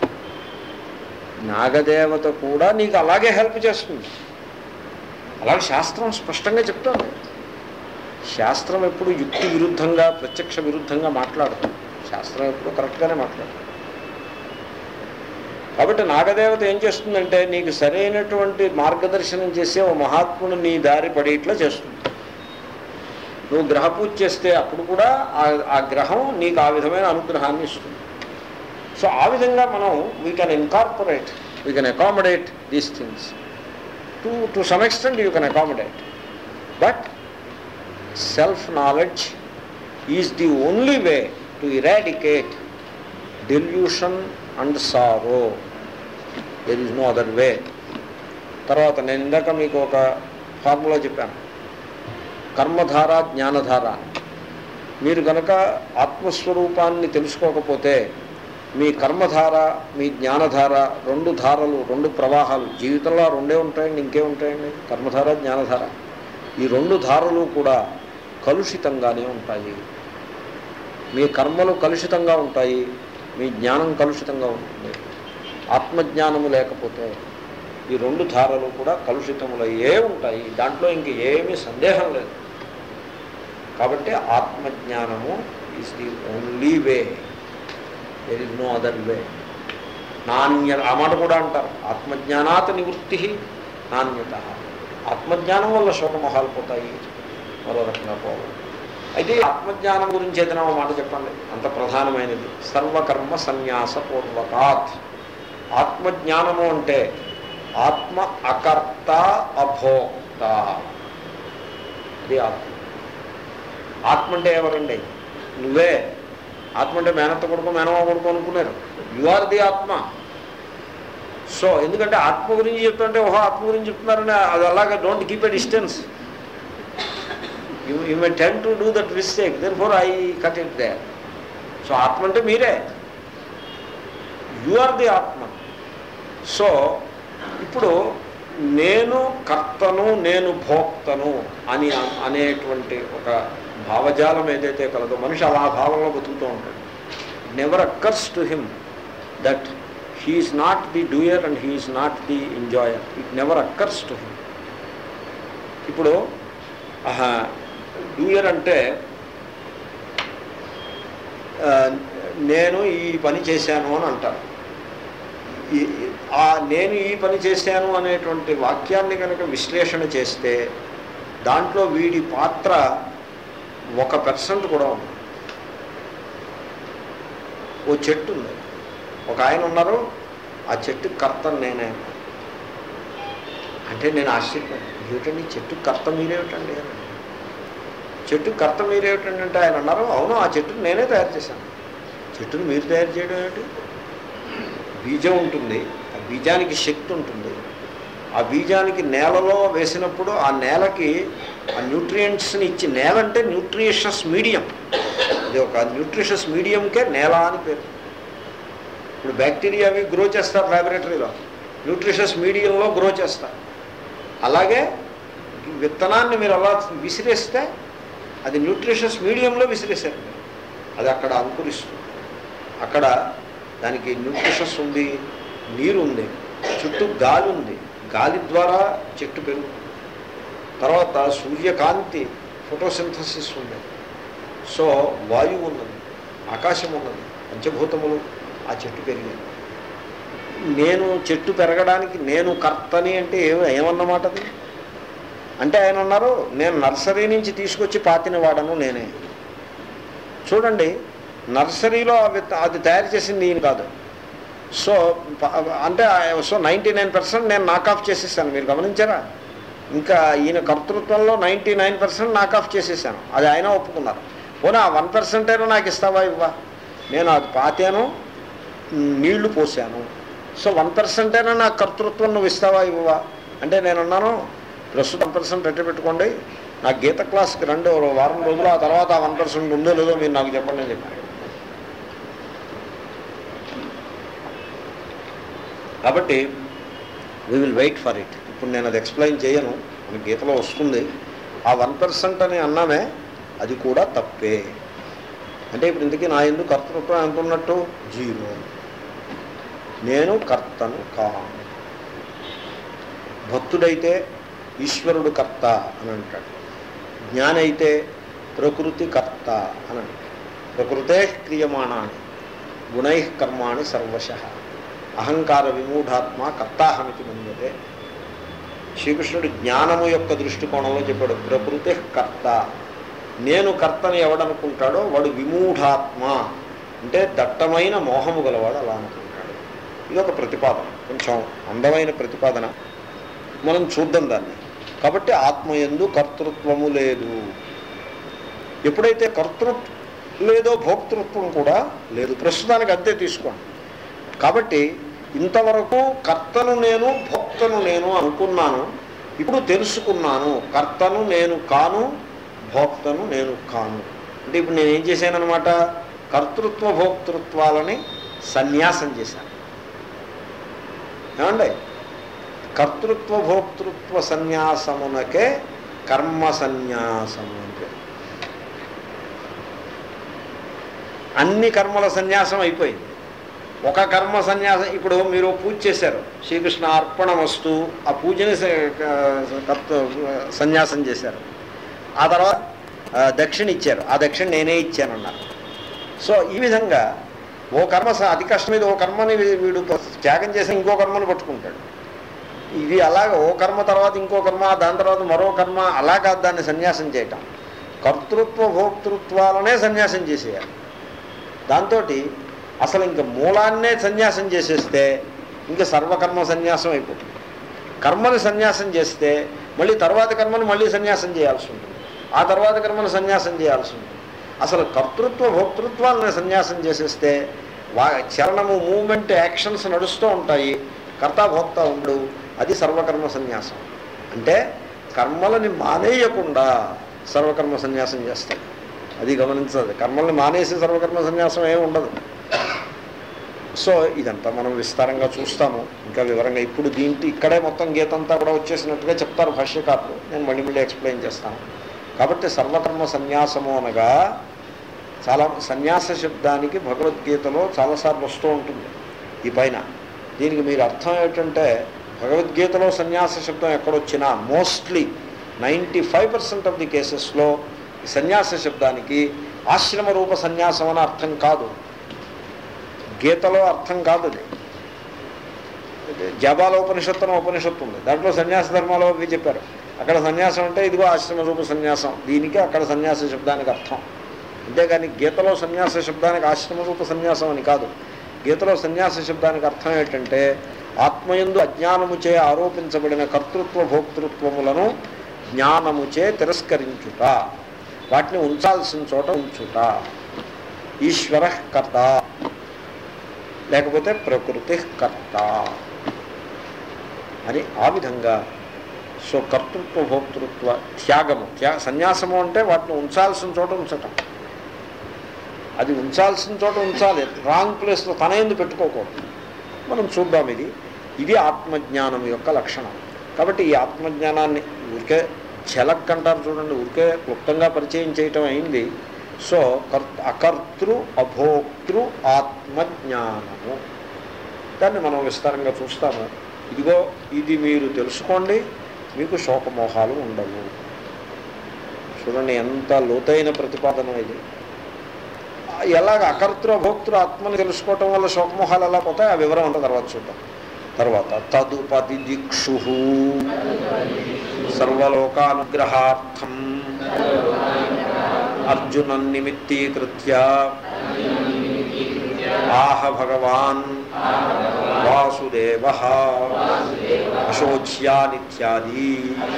నాగదేవత కూడా నీకు అలాగే హెల్ప్ చేస్తుంది అలాగే శాస్త్రం స్పష్టంగా చెప్తోంది శాస్త్రం ఎప్పుడు యుక్తి విరుద్ధంగా ప్రత్యక్ష విరుద్ధంగా మాట్లాడుతుంది శాస్త్రం ఎప్పుడు కరెక్ట్గానే మాట్లాడుతుంది కాబట్టి నాగదేవత ఏం చేస్తుందంటే నీకు సరైనటువంటి మార్గదర్శనం చేసే ఓ మహాత్ముడు నీ దారి పడేట్లా చేస్తుంది నువ్వు గ్రహ పూజ చేస్తే అప్పుడు కూడా ఆ- ఆ గ్రహం నీకు ఆ విధమైన అనుగ్రహాన్ని ఇస్తుంది సో ఆ విధంగా మనం we can incorporate we can accommodate these things to to some extent you can accommodate but self knowledge is the only way to eradicate delusion and sorrow there is no other way తర్వాత నేను ఇందాక మీకు ఒక ఫార్ములా చెప్పాను కర్మధార జ్ఞానధార మీరు కనుక ఆత్మస్వరూపాన్ని తెలుసుకోకపోతే మీ కర్మధార మీ జ్ఞానధార రెండు ధారలు రెండు ప్రవాహాలు జీవితంలో ఆ రెండే ఉంటాయండి ఇంకే ఉంటాయండి కర్మధార జ్ఞానధార ఈ రెండు ధారలు కూడా కలుషితంగానే ఉంటాయి మీ కర్మలు కలుషితంగా ఉంటాయి మీ జ్ఞానం కలుషితంగా ఉంటుంది ఆత్మజ్ఞానము లేకపోతే ఈ రెండు ధారలు కూడా కలుషితములయ్యే ఉంటాయి దాంట్లో ఇంక ఏమీ సందేహం లేదు కాబట్టి ఆత్మజ్ఞానము is the only way there is no other way నాణ్య ఆ మాట కూడా అంటారు ఆత్మజ్ఞానాత్ నివృత్తి నాణ్యత ఆత్మజ్ఞానం వల్ల శోకమొహాలు పోతాయి మరో రకంగా పోవాలి అయితే ఆత్మజ్ఞానం గురించి ఏదైనా ఒక మాట చెప్పండి అంత ప్రధానమైనది సర్వకర్మ సన్యాస పూర్వకాత్ ఆత్మజ్ఞానము అంటే ఆత్మ అకర్త అభోక్త అది ఆత్మ ఆత్మ అంటే ఎవరండి నువ్వే ఆత్మ అంటే మేనత్త కొడుకు మేనమా కొడుకు అనుకున్నారు యు ఆర్ ది ఆత్మ సో ఎందుకంటే ఆత్మ గురించి చెప్తుంటే ఓహో ఆత్మ గురించి చెప్తున్నారని అది అలాగే don't keep a distance you you may tend to do that mistake then for I cut it they so ఆత్మ అంటే మీరే యు ఆర్ ది ఆత్మ సో ఇప్పుడు నేను కర్తను నేను భోక్తను అని అనేటువంటి ఒక భావజాలం ఏదైతే కలదో మనిషి అలా భావంలో బతుకుతూ ఉంటాడు never occurs to him that he is not the doer and he is not the enjoyer it never occurs to him ఇప్పుడు డూయర్ అంటే ఆ, నేను ఈ పని చేశాను అని అంటారు ఈ- ఆ నేను ఈ పని చేశాను అనేటువంటి వాక్యాన్ని కనుక విశ్లేషణ చేస్తే దాంట్లో వీడి పాత్ర ఒక పర్సెంట్ కూడా ఉంది ఓ చెట్టు ఉంది ఒక ఆయన ఉన్నారు ఆ చెట్టు కర్తను నేనే అంటే నేను ఆశ్చర్యపోయాను ఏమిటండి చెట్టు కర్త మీరేమిటండి అని చెట్టు కర్త మీరేమిటండి అంటే ఆయన అన్నారు అవును ఆ చెట్టును నేనే తయారు చేశాను చెట్టును మీరు తయారు చేయడం ఏమిటి బీజం ఉంటుంది ఆ బీజానికి శక్తి ఉంటుంది ఆ బీజానికి నేలలో వేసినప్పుడు ఆ నేలకి ఆ న్యూట్రియంట్స్ని ఇచ్చి నేల అంటే న్యూట్రిషస్ మీడియం ఇది ఒక న్యూట్రిషస్ మీడియంకే నేల అని పేరు ఇప్పుడు బ్యాక్టీరియా అవి గ్రో చేస్తారు ల్యాబొరేటరీలో న్యూట్రిషస్ మీడియంలో గ్రో చేస్తారు అలాగే విత్తనాన్ని మీరు అలా విసిరేస్తే అది న్యూట్రిషస్ మీడియంలో విసిరేశారు మీరు. అది అక్కడ అంకురిస్తుంది అక్కడ దానికి న్యూట్రిషస్ ఉంది నీరు ఉంది చుట్టూ గాలి ఉంది గాలి ద్వారా చెట్టు పెరుగుతుంది తర్వాత సూర్యకాంతి ఫోటోసింథసిస్ ఉంది సో వాయువు ఉన్నది ఆకాశం ఉన్నది పంచభూతములు ఆ చెట్టు పెరిగింది నేను చెట్టు పెరగడానికి నేను కర్తని అంటే ఏ ఏమన్నమాట అది అంటే ఆయన అన్నారు నేను నర్సరీ నుంచి తీసుకొచ్చి పాతిన వాడను నేనే చూడండి నర్సరీలో అవి అది తయారు చేసింది ఈయన కాదు సో ప- అంటే సో నైంటీ నైన్ పర్సెంట్ నేను నాక్ ఆఫ్ చేసేసాను మీరు గమనించారా ఇంకా ఈయన కర్తృత్వంలో ninety nine percent knock off చేసేసాను అది ఆయన ఒప్పుకున్నారు పోనీ ఆ వన్ పర్సెంట్ అయినా నాకు ఇస్తావా ఇవ్వా నేను అది పాతాను నీళ్లు పోసాను సో వన్ పర్సెంట్ అయినా నాకు కర్తృత్వం నువ్వు ఇస్తావా ఇవ్వవా అంటే నేను అన్నాను ప్రస్తుతం పర్సెంట్ ఎట్ట పెట్టుకోండి నాకు గీత క్లాస్కి రెండు వారం రోజులు ఆ తర్వాత ఆ వన్ పర్సెంట్ ఉందో లేదో మీరు నాకు చెప్పండి అని చెప్పాను కాబట్టి we will wait for it ఇప్పుడు నేను అది ఎక్స్ప్లెయిన్ చేయను మన గీతలో వస్తుంది ఆ వన్ పర్సెంట్ అని అన్నామే అది కూడా తప్పే అంటే ఇప్పుడు ఇంతకీ నా ఎందుకు కర్తృత్వం ఎంత ఉన్నట్టు జీరో నేను కర్తను కాను భక్తుడైతే ఈశ్వరుడు కర్త అని అంటాడు జ్ఞాని అయితే ప్రకృతి కర్త అని అంటాడు ప్రకృతే క్రియమాణాన్ని గుణై కర్మాణి సర్వశ అహంకార విమూఢాత్మ కర్తాహమితి మన్యతే శ్రీకృష్ణుడు జ్ఞానము యొక్క దృష్టికోణంలో చెప్పాడు ప్రకృతి కర్త నేను కర్తని ఎవడనుకుంటాడో వాడు విమూఢాత్మ అంటే దట్టమైన మోహము గలవాడు అలా అనుకుంటాడు ఇది ఒక ప్రతిపాదన కొంచెం అందమైన ప్రతిపాదన మనం చూద్దాం దాన్ని కాబట్టి ఆత్మయందు కర్తృత్వము లేదు ఎప్పుడైతే కర్తృత్వం లేదో భోక్తృత్వం కూడా లేదు ప్రస్తుతానికి అంతే తీసుకోండి కాబట్టి ఇంతవరకు కర్తను నేను భోక్తను నేను అనుకున్నాను ఇప్పుడు తెలుసుకున్నాను కర్తను నేను కాను భోక్తను నేను కాను అంటే ఇప్పుడు నేను ఏం చేశానమాట కర్తృత్వ భోక్తృత్వాలని సన్యాసం చేశాను ఏమండి కర్తృత్వ భోక్తృత్వ సన్యాసమునకే కర్మ సన్యాసము అని పేరు అన్ని కర్మల సన్యాసం అయిపోయింది ఒక కర్మ సన్యాసం ఇప్పుడు మీరు పూజ చేశారు శ్రీకృష్ణ అర్పణ వస్తు ఆ పూజని స- కర్త- సన్యాసం చేశారు ఆ తర్వాత ఆ, దక్షిణ ఇచ్చారు ఆ దక్షిణ నేనే ఇచ్చానన్నారు సో ఈ విధంగా ఓ కర్మ స- అతి కష్టం మీద ఓ కర్మని వీ- వీడు త్యాగం చేసి ఇంకో కర్మను పట్టుకుంటాడు ఇది అలాగ ఓ కర్మ తర్వాత ఇంకో కర్మ దాని తర్వాత మరో కర్మ అలా కాదు దాన్ని సన్యాసం చేయటం కర్తృత్వ భోక్తృత్వాలనే సన్యాసం చేసేయాలి దాంతో అసలు ఇంక మూలాన్నే సన్యాసం చేసేస్తే ఇంకా సర్వకర్మ సన్యాసం అయిపోతుంది కర్మని సన్యాసం చేస్తే మళ్ళీ తర్వాత కర్మని మళ్ళీ సన్యాసం చేయాల్సి ఉంటుంది ఆ తర్వాత కర్మను సన్యాసం చేయాల్సి ఉంటుంది అసలు కర్తృత్వ భోక్తృత్వాలను సన్యాసం చేసేస్తే వా చలనము మూమెంట్ యాక్షన్స్ నడుస్తూ ఉంటాయి కర్త భోక్త ఉండు అది సర్వకర్మ సన్యాసం అంటే కర్మలని మానేయకుండా సర్వకర్మ సన్యాసం చేస్తాయి అది గమనించాలి కర్మల్ని మానేసి సర్వకర్మ సన్యాసం ఏమి ఉండదు సో ఇదంతా మనం విస్తారంగా చూస్తాము ఇంకా వివరంగా ఇప్పుడు దీంట్లో ఇక్కడే మొత్తం గీతంతా కూడా వచ్చేసినట్టుగా చెప్తారు భాష్యకారులు నేను మళ్ళీ మళ్ళీ ఎక్స్ప్లెయిన్ చేస్తాను కాబట్టి సర్వకర్మ సన్యాసము అనగా చాలా సన్యాస శబ్దానికి భగవద్గీతలో చాలాసార్లు వస్తూ ఉంటుంది ఈ పైన దీనికి మీరు అర్థం ఏంటంటే భగవద్గీతలో సన్యాస శబ్దం ఎక్కడొచ్చినా mostly ninety five percent of the కేసెస్లో ఈ సన్యాస శబ్దానికి ఆశ్రమ రూప సన్యాసం అని అర్థం కాదు గీతలో అర్థం కాదు అది జబాల ఉపనిషత్తు అని ఉపనిషత్తు ఉంది దాంట్లో సన్యాస ధర్మాలు అవి చెప్పారు అక్కడ సన్యాసం అంటే ఇదిగో ఆశ్రమ రూప సన్యాసం దీనికి అక్కడ సన్యాస శబ్దానికి అర్థం అంతేగాని గీతలో సన్యాస శబ్దానికి ఆశ్రమ రూప సన్యాసం అని కాదు గీతలో సన్యాస శబ్దానికి అర్థం ఏంటంటే ఆత్మయందు అజ్ఞానముచే ఆరోపించబడిన కర్తృత్వ భోక్తృత్వములను జ్ఞానముచే తిరస్కరించుట వాటిని ఉంచాల్సిన చోట ఉంచుట ఈశ్వర కర్త లేకపోతే ప్రకృతి కర్త అని ఆ విధంగా సో కర్తృత్వ భోక్తృత్వ త్యాగము త్యా సన్యాసము అంటే వాటిని ఉంచాల్సిన చోట ఉంచటం అది ఉంచాల్సిన చోట ఉంచాలి రాంగ్ ప్లేస్లో తన ఎందు పెట్టుకోకూడదు మనం చూద్దాం ఇది ఇది ఆత్మజ్ఞానం యొక్క లక్షణం కాబట్టి ఈ ఆత్మజ్ఞానాన్ని ఊరికే ఝలక్ అంటారు చూడండి ఊరికే క్లుప్తంగా పరిచయం చేయటం అయింది సో కర్త అకర్తృ అభోక్తృ ఆత్మజ్ఞానము దాన్ని మనం విస్తారంగా చూస్తాము ఇదిగో ఇది మీరు తెలుసుకోండి మీకు శోకమోహాలు ఉండవు చూడండి ఎంత లోతైన ప్రతిపాదన ఇది ఎలాగ అకర్తృ అభోక్తృ ఆత్మని తెలుసుకోవటం వల్ల శోకమోహాలు ఎలా పోతాయి ఆ వివరం అంతా తర్వాత చూద్దాం తర్వాత తదుపది దిక్షు సర్వలోకానుగ్రహార్థం అర్జునం నిమిత్తీకృత్య ఆహ భగవాన్ వాసుదేవ అశోచ్యానిత్యాది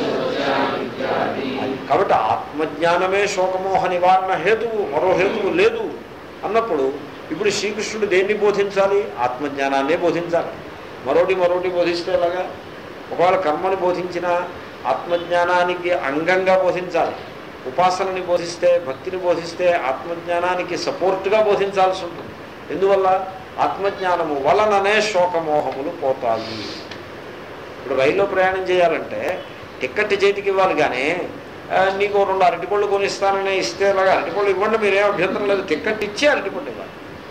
కాబట్టి ఆత్మజ్ఞానమే శోకమోహ నివారణ హేతువు మరో హేతువు లేదు అన్నప్పుడు ఇప్పుడు శ్రీకృష్ణుడు దేన్ని బోధించాలి ఆత్మజ్ఞానాన్నే బోధించాలి మరోటి మరోటి బోధిస్తే ఎలాగా ఒకవేళ కర్మని బోధించిన ఆత్మజ్ఞానానికి అంగంగా బోధించాలి ఉపాసనని బోధిస్తే భక్తిని బోధిస్తే ఆత్మజ్ఞానానికి సపోర్ట్గా బోధించాల్సి ఉంటుంది ఎందువల్ల ఆత్మజ్ఞానము వలననే శోకమోహములు పోతాయి ఇప్పుడు రైల్లో ప్రయాణం చేయాలంటే టిక్కెట్ చేతికి ఇవ్వాలి కానీ ఆ, నీకు రెండు అరటిపళ్ళు కొనిస్తానని ఇస్తే అలాగా అరటిపళ్ళు ఇవ్వండి మీరేం అభ్యంతరం లేదు టిక్కెట్ ఇచ్చి అరటిపళ్ళు ఇవ్వాలి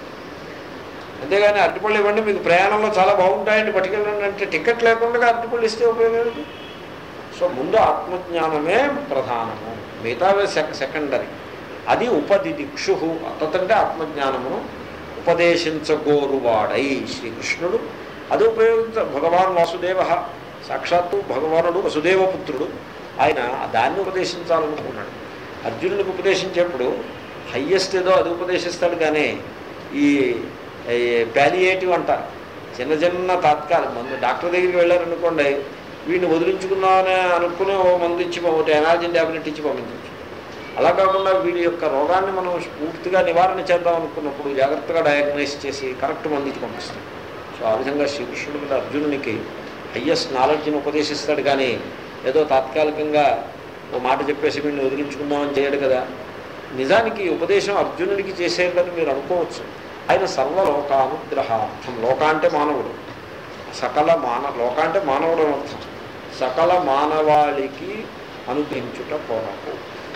అంతేగాని అరటిపళ్ళు ఇవ్వండి మీకు ప్రయాణంలో చాలా బాగుంటాయండి పట్టుకెళ్ళండి అంటే టికెట్ లేకుండా అరటిపళ్ళు ఇస్తే ఉపయోగం ఏంటి సో ముందు ఆత్మజ్ఞానమే ప్రధానము మిగతావే సెక సెకండరీ అది ఉపదిదిక్షు అతంటే ఆత్మజ్ఞానమును ఉపదేశించగోరువాడై శ్రీకృష్ణుడు అది ఉపయోగించ భగవాన్ వాసుదేవ సాక్షాత్తు భగవానుడు వసుదేవపుత్రుడు ఆయన దాన్ని ఉపదేశించాలనుకున్నాడు అర్జునుడికి ఉపదేశించేప్పుడు హయ్యెస్ట్ ఏదో అది ఉపదేశిస్తాడు కానీ ఈ ప్యాలియేటివ్ అంటారు చిన్న చిన్న తాత్కాలిక మందు డాక్టర్ దగ్గరికి వెళ్ళారనుకోండి వీడిని వదిలించుకుందామని అనుకుని ఓ మందు ఇచ్చి ఒకటి ఎనార్జీ ట్యాబ్లెట్ ఇచ్చి పంపించవచ్చు అలా కాకుండా వీడి యొక్క రోగాన్ని మనం పూర్తిగా నివారణ చేద్దాం అనుకున్నప్పుడు జాగ్రత్తగా డయాగ్నైజ్ చేసి కరెక్ట్ మందు ఇచ్చి పంపిస్తాం సో ఆ విధంగా శ్రీకృష్ణుడు కూడా అర్జునునికి హయ్యెస్ట్ నాలెడ్జ్ని ఉపదేశిస్తాడు కానీ ఏదో తాత్కాలికంగా ఓ మాట చెప్పేసి వీడిని వదిలించుకుందామని చేయడు కదా నిజానికి ఈ ఉపదేశం అర్జునుడికి చేసేదని మీరు అనుకోవచ్చు ఆయన సర్వలోకానుగ్రహార్థం లోక అంటే మానవుడు సకల మాన లోక అంటే మానవుడు అని అర్థం సకల మానవాళికి అనుగ్రహించుట కొరకు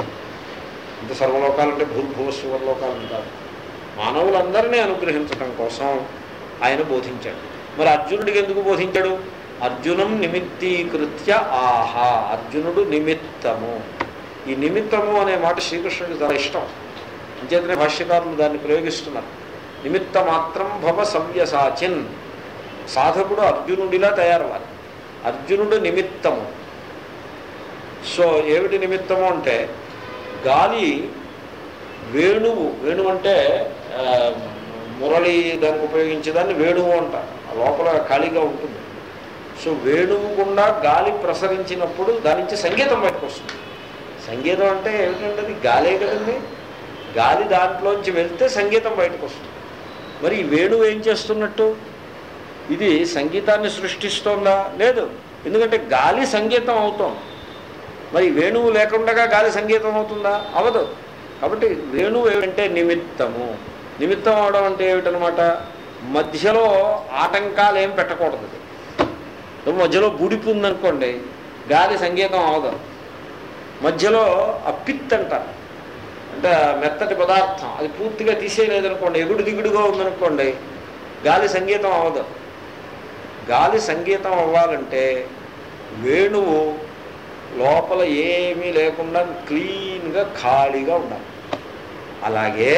ఇంత సర్వలోకాలంటే భూర్భువ శివర్లోకాలు అంటారు మానవులందరినీ అనుగ్రహించడం కోసం ఆయన బోధించాడు మరి అర్జునుడికి ఎందుకు బోధించాడు అర్జునం నిమిత్తీకృత్య ఆహా అర్జునుడు నిమిత్తము ఈ నిమిత్తము అనే మాట శ్రీకృష్ణుడికి చాలా ఇష్టం అంచేతనే భాష్యకారులు దాన్ని ప్రయోగిస్తున్నారు నిమిత్త మాత్రం భవ సవ్యసాచిన్ సాధకుడు అర్జునుడిలా తయారవ్వాలి అర్జునుడు నిమిత్తము సో ఏమిటి నిమిత్తము అంటే గాలి వేణువు వేణువు అంటే ఆ, మురళి దానికి ఉపయోగించేదాన్ని వేణువు అంటారు ఆ లోపల ఖాళీగా ఉంటుంది సో వేణువు గుండా గాలి ప్రసరించినప్పుడు దాని నుంచి సంగీతం బయటకు వస్తుంది సంగీతం అంటే ఏమిటంటే అది గాలే కదండి గాలి దాంట్లోంచి వెళ్తే సంగీతం బయటకు వస్తుంది మరి ఈ వేణువు ఏం చేస్తున్నట్టు ఇది సంగీతాన్ని సృష్టిస్తోందా లేదు ఎందుకంటే గాలి సంగీతం అవుతోంది మరి వేణువు లేకుండా గాలి సంగీతం అవుతుందా అవదు కాబట్టి వేణువు ఏమిటంటే నిమిత్తము నిమిత్తం అవడం అంటే ఏమిటనమాట మధ్యలో ఆటంకాలు ఏం పెట్టకూడదు ఇప్పుడు మధ్యలో బుడిపు ఉందనుకోండి గాలి సంగీతం అవదు మధ్యలో ఆ పిత్ అంటారు అంటే మెత్తటి పదార్థం అది పూర్తిగా తీసేయలేదనుకోండి ఎగుడు దిగుడుగా ఉందనుకోండి గాలి సంగీతం అవదు గాలి సంగీతం అవ్వాలంటే వేణువు లోపల ఏమీ లేకుండా క్లీన్గా ఖాళీగా ఉండాలి అలాగే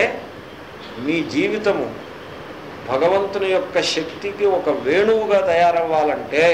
మీ జీవితము భగవంతుని యొక్క శక్తికి ఒక వేణువుగా తయారవ్వాలంటే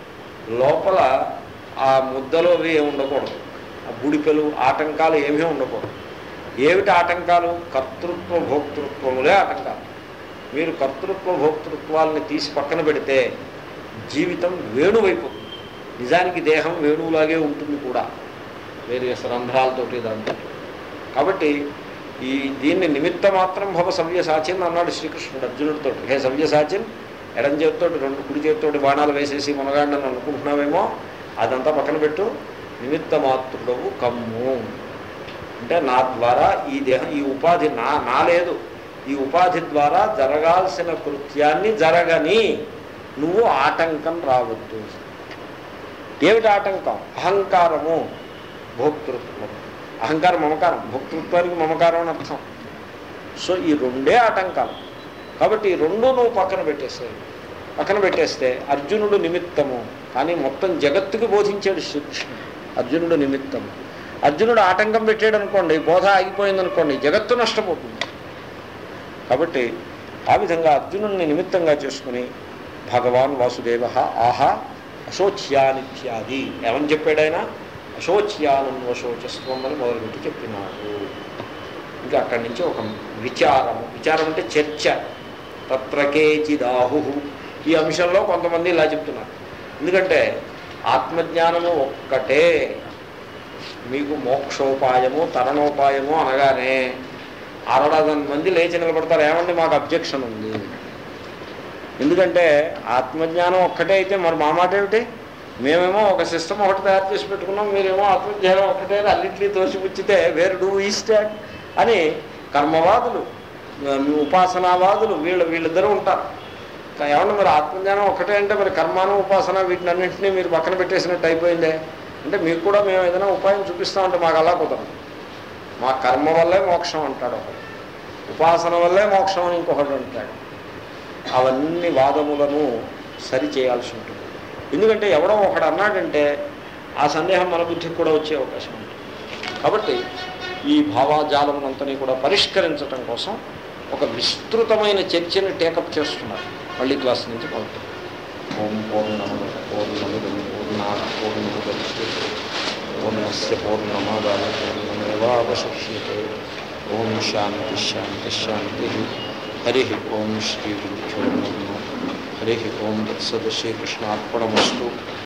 లోపల ఆ ముద్దలో అవి ఏమి ఉండకూడదు ఆ బుడిపెలు ఆటంకాలు ఏమీ ఉండకూడదు ఏమిటి ఆటంకాలు కర్తృత్వ భోక్తృత్వములే ఆటంకాలు మీరు కర్తృత్వ భోక్తృత్వాలని తీసి పక్కన పెడితే జీవితం వేణువైపోతుంది నిజానికి దేహం వేణువులాగే ఉంటుంది కూడా వేరియస్ రంధ్రాలతోటి దాంతో కాబట్టి ఈ దీన్ని నిమిత్త మాత్రం భవ సవ్యసాచిన్ అన్నాడు శ్రీకృష్ణుడు అర్జునుడితో హే సవ్యసాచిన్ ఎడం చేతితోటి రెండు కుడి చేతితోటి బాణాలు వేసేసి మునగాడిని అనుకుంటున్నావేమో అదంతా పక్కన పెట్టు నిమిత్త మాతృడవు కమ్ము అంటే నా ద్వారా ఈ దేహం ఈ ఉపాధి నా నా లేదు ఈ ఉపాధి ద్వారా జరగాల్సిన కృత్యాన్ని జరగని నువ్వు ఆటంకం రావద్దు ఏమిటి ఆటంకం అహంకారము భోక్తృత్వం అహంకారం మమకారం భోక్తృత్వానికి మమకారం అని అర్థం సో ఈ రెండే ఆటంకాలు కాబట్టి ఈ రెండు నువ్వు పక్కన పెట్టేసాయి పక్కన పెట్టేస్తే అర్జునుడు నిమిత్తము కానీ మొత్తం జగత్తుకి బోధించాడు శ్రీకృష్ణుడు అర్జునుడు నిమిత్తము అర్జునుడు ఆటంకం పెట్టాడు అనుకోండి బోధ ఆగిపోయింది అనుకోండి జగత్తు నష్టపోతుంది కాబట్టి ఆ విధంగా అర్జునుడిని నిమిత్తంగా చేసుకుని భగవాన్ వాసుదేవ ఆహా అశోచ్యానిత్యాది ఏమని చెప్పాడు ఆయన అశోచ్యానన్వశోచస్వం అని మొదలుపెట్టి చెప్పినాడు ఇంకా అక్కడి నుంచి ఒక విచారము విచారం అంటే చర్చ తత్రకేచిదాహు ఈ అంశంలో కొంతమంది ఇలా చెప్తున్నారు ఎందుకంటే ఆత్మజ్ఞానము ఒక్కటే మీకు మోక్షోపాయము తరణోపాయము అనగానే అరడజన్ మంది లేచి నిలబడతారు ఏమండి మాకు అబ్జెక్షన్ ఉంది ఎందుకంటే ఆత్మజ్ఞానం ఒక్కటే అయితే మరి మా మాట ఏమిటి మేమేమో ఒక సిస్టమ్ ఒకటి తయారు చేసి పెట్టుకున్నాం మీరేమో ఆత్మజ్ఞానం ఒక్కటే అని అన్నింటినీ తోసిపుచ్చితే వేరు డూ ఈ స్టాట్ అని కర్మవాదులు ఆ, ఉపాసనావాదులు వీళ్ళు వీళ్ళిద్దరూ ఉంటారు కా- ఏమన్నా మరి ఆత్మజ్ఞానం ఒకటే అంటే మరి కర్మాను ఉపాసన వీటిని అన్నింటినీ మీరు పక్కన పెట్టేసినట్టు అయిపోయిందే అంటే మీకు కూడా మేము ఏదైనా ఉపాయం చూపిస్తామంటే మాకు అలా కుదరదు మా కర్మ వల్లే మోక్షం అంటాడు ఒకడు ఉపాసన వల్లే మోక్షం అని ఇంకొకడు అంటాడు అవన్నీ వాదములను సరి చేయాల్సి ఉంటుంది ఎందుకంటే ఎవడో ఒకడు అన్నాడంటే ఆ సందేహం మన బుద్ధికి కూడా వచ్చే అవకాశం ఉంటుంది కాబట్టి ఈ భావాజాలమునంతని కూడా పరిష్కరించటం కోసం ఒక విస్తృతమైన చర్చని టేకప్ చేస్తున్నారు మళ్ళీ క్లాస్ నుంచి మొదలు ఓం పూర్ణముద పూర్ణముదం పూర్ణా పూర్ణముదస్య పూర్ణస్య పూర్ణమాదాయ పూర్ణమేవావశిష్యతే ఓం శాంతి శాంతి శాంతి హరి ఓం శ్రీ గురుభ్యో నమః హరి ఓం తత్సద్ శ్రీకృష్ణార్పణమస్తు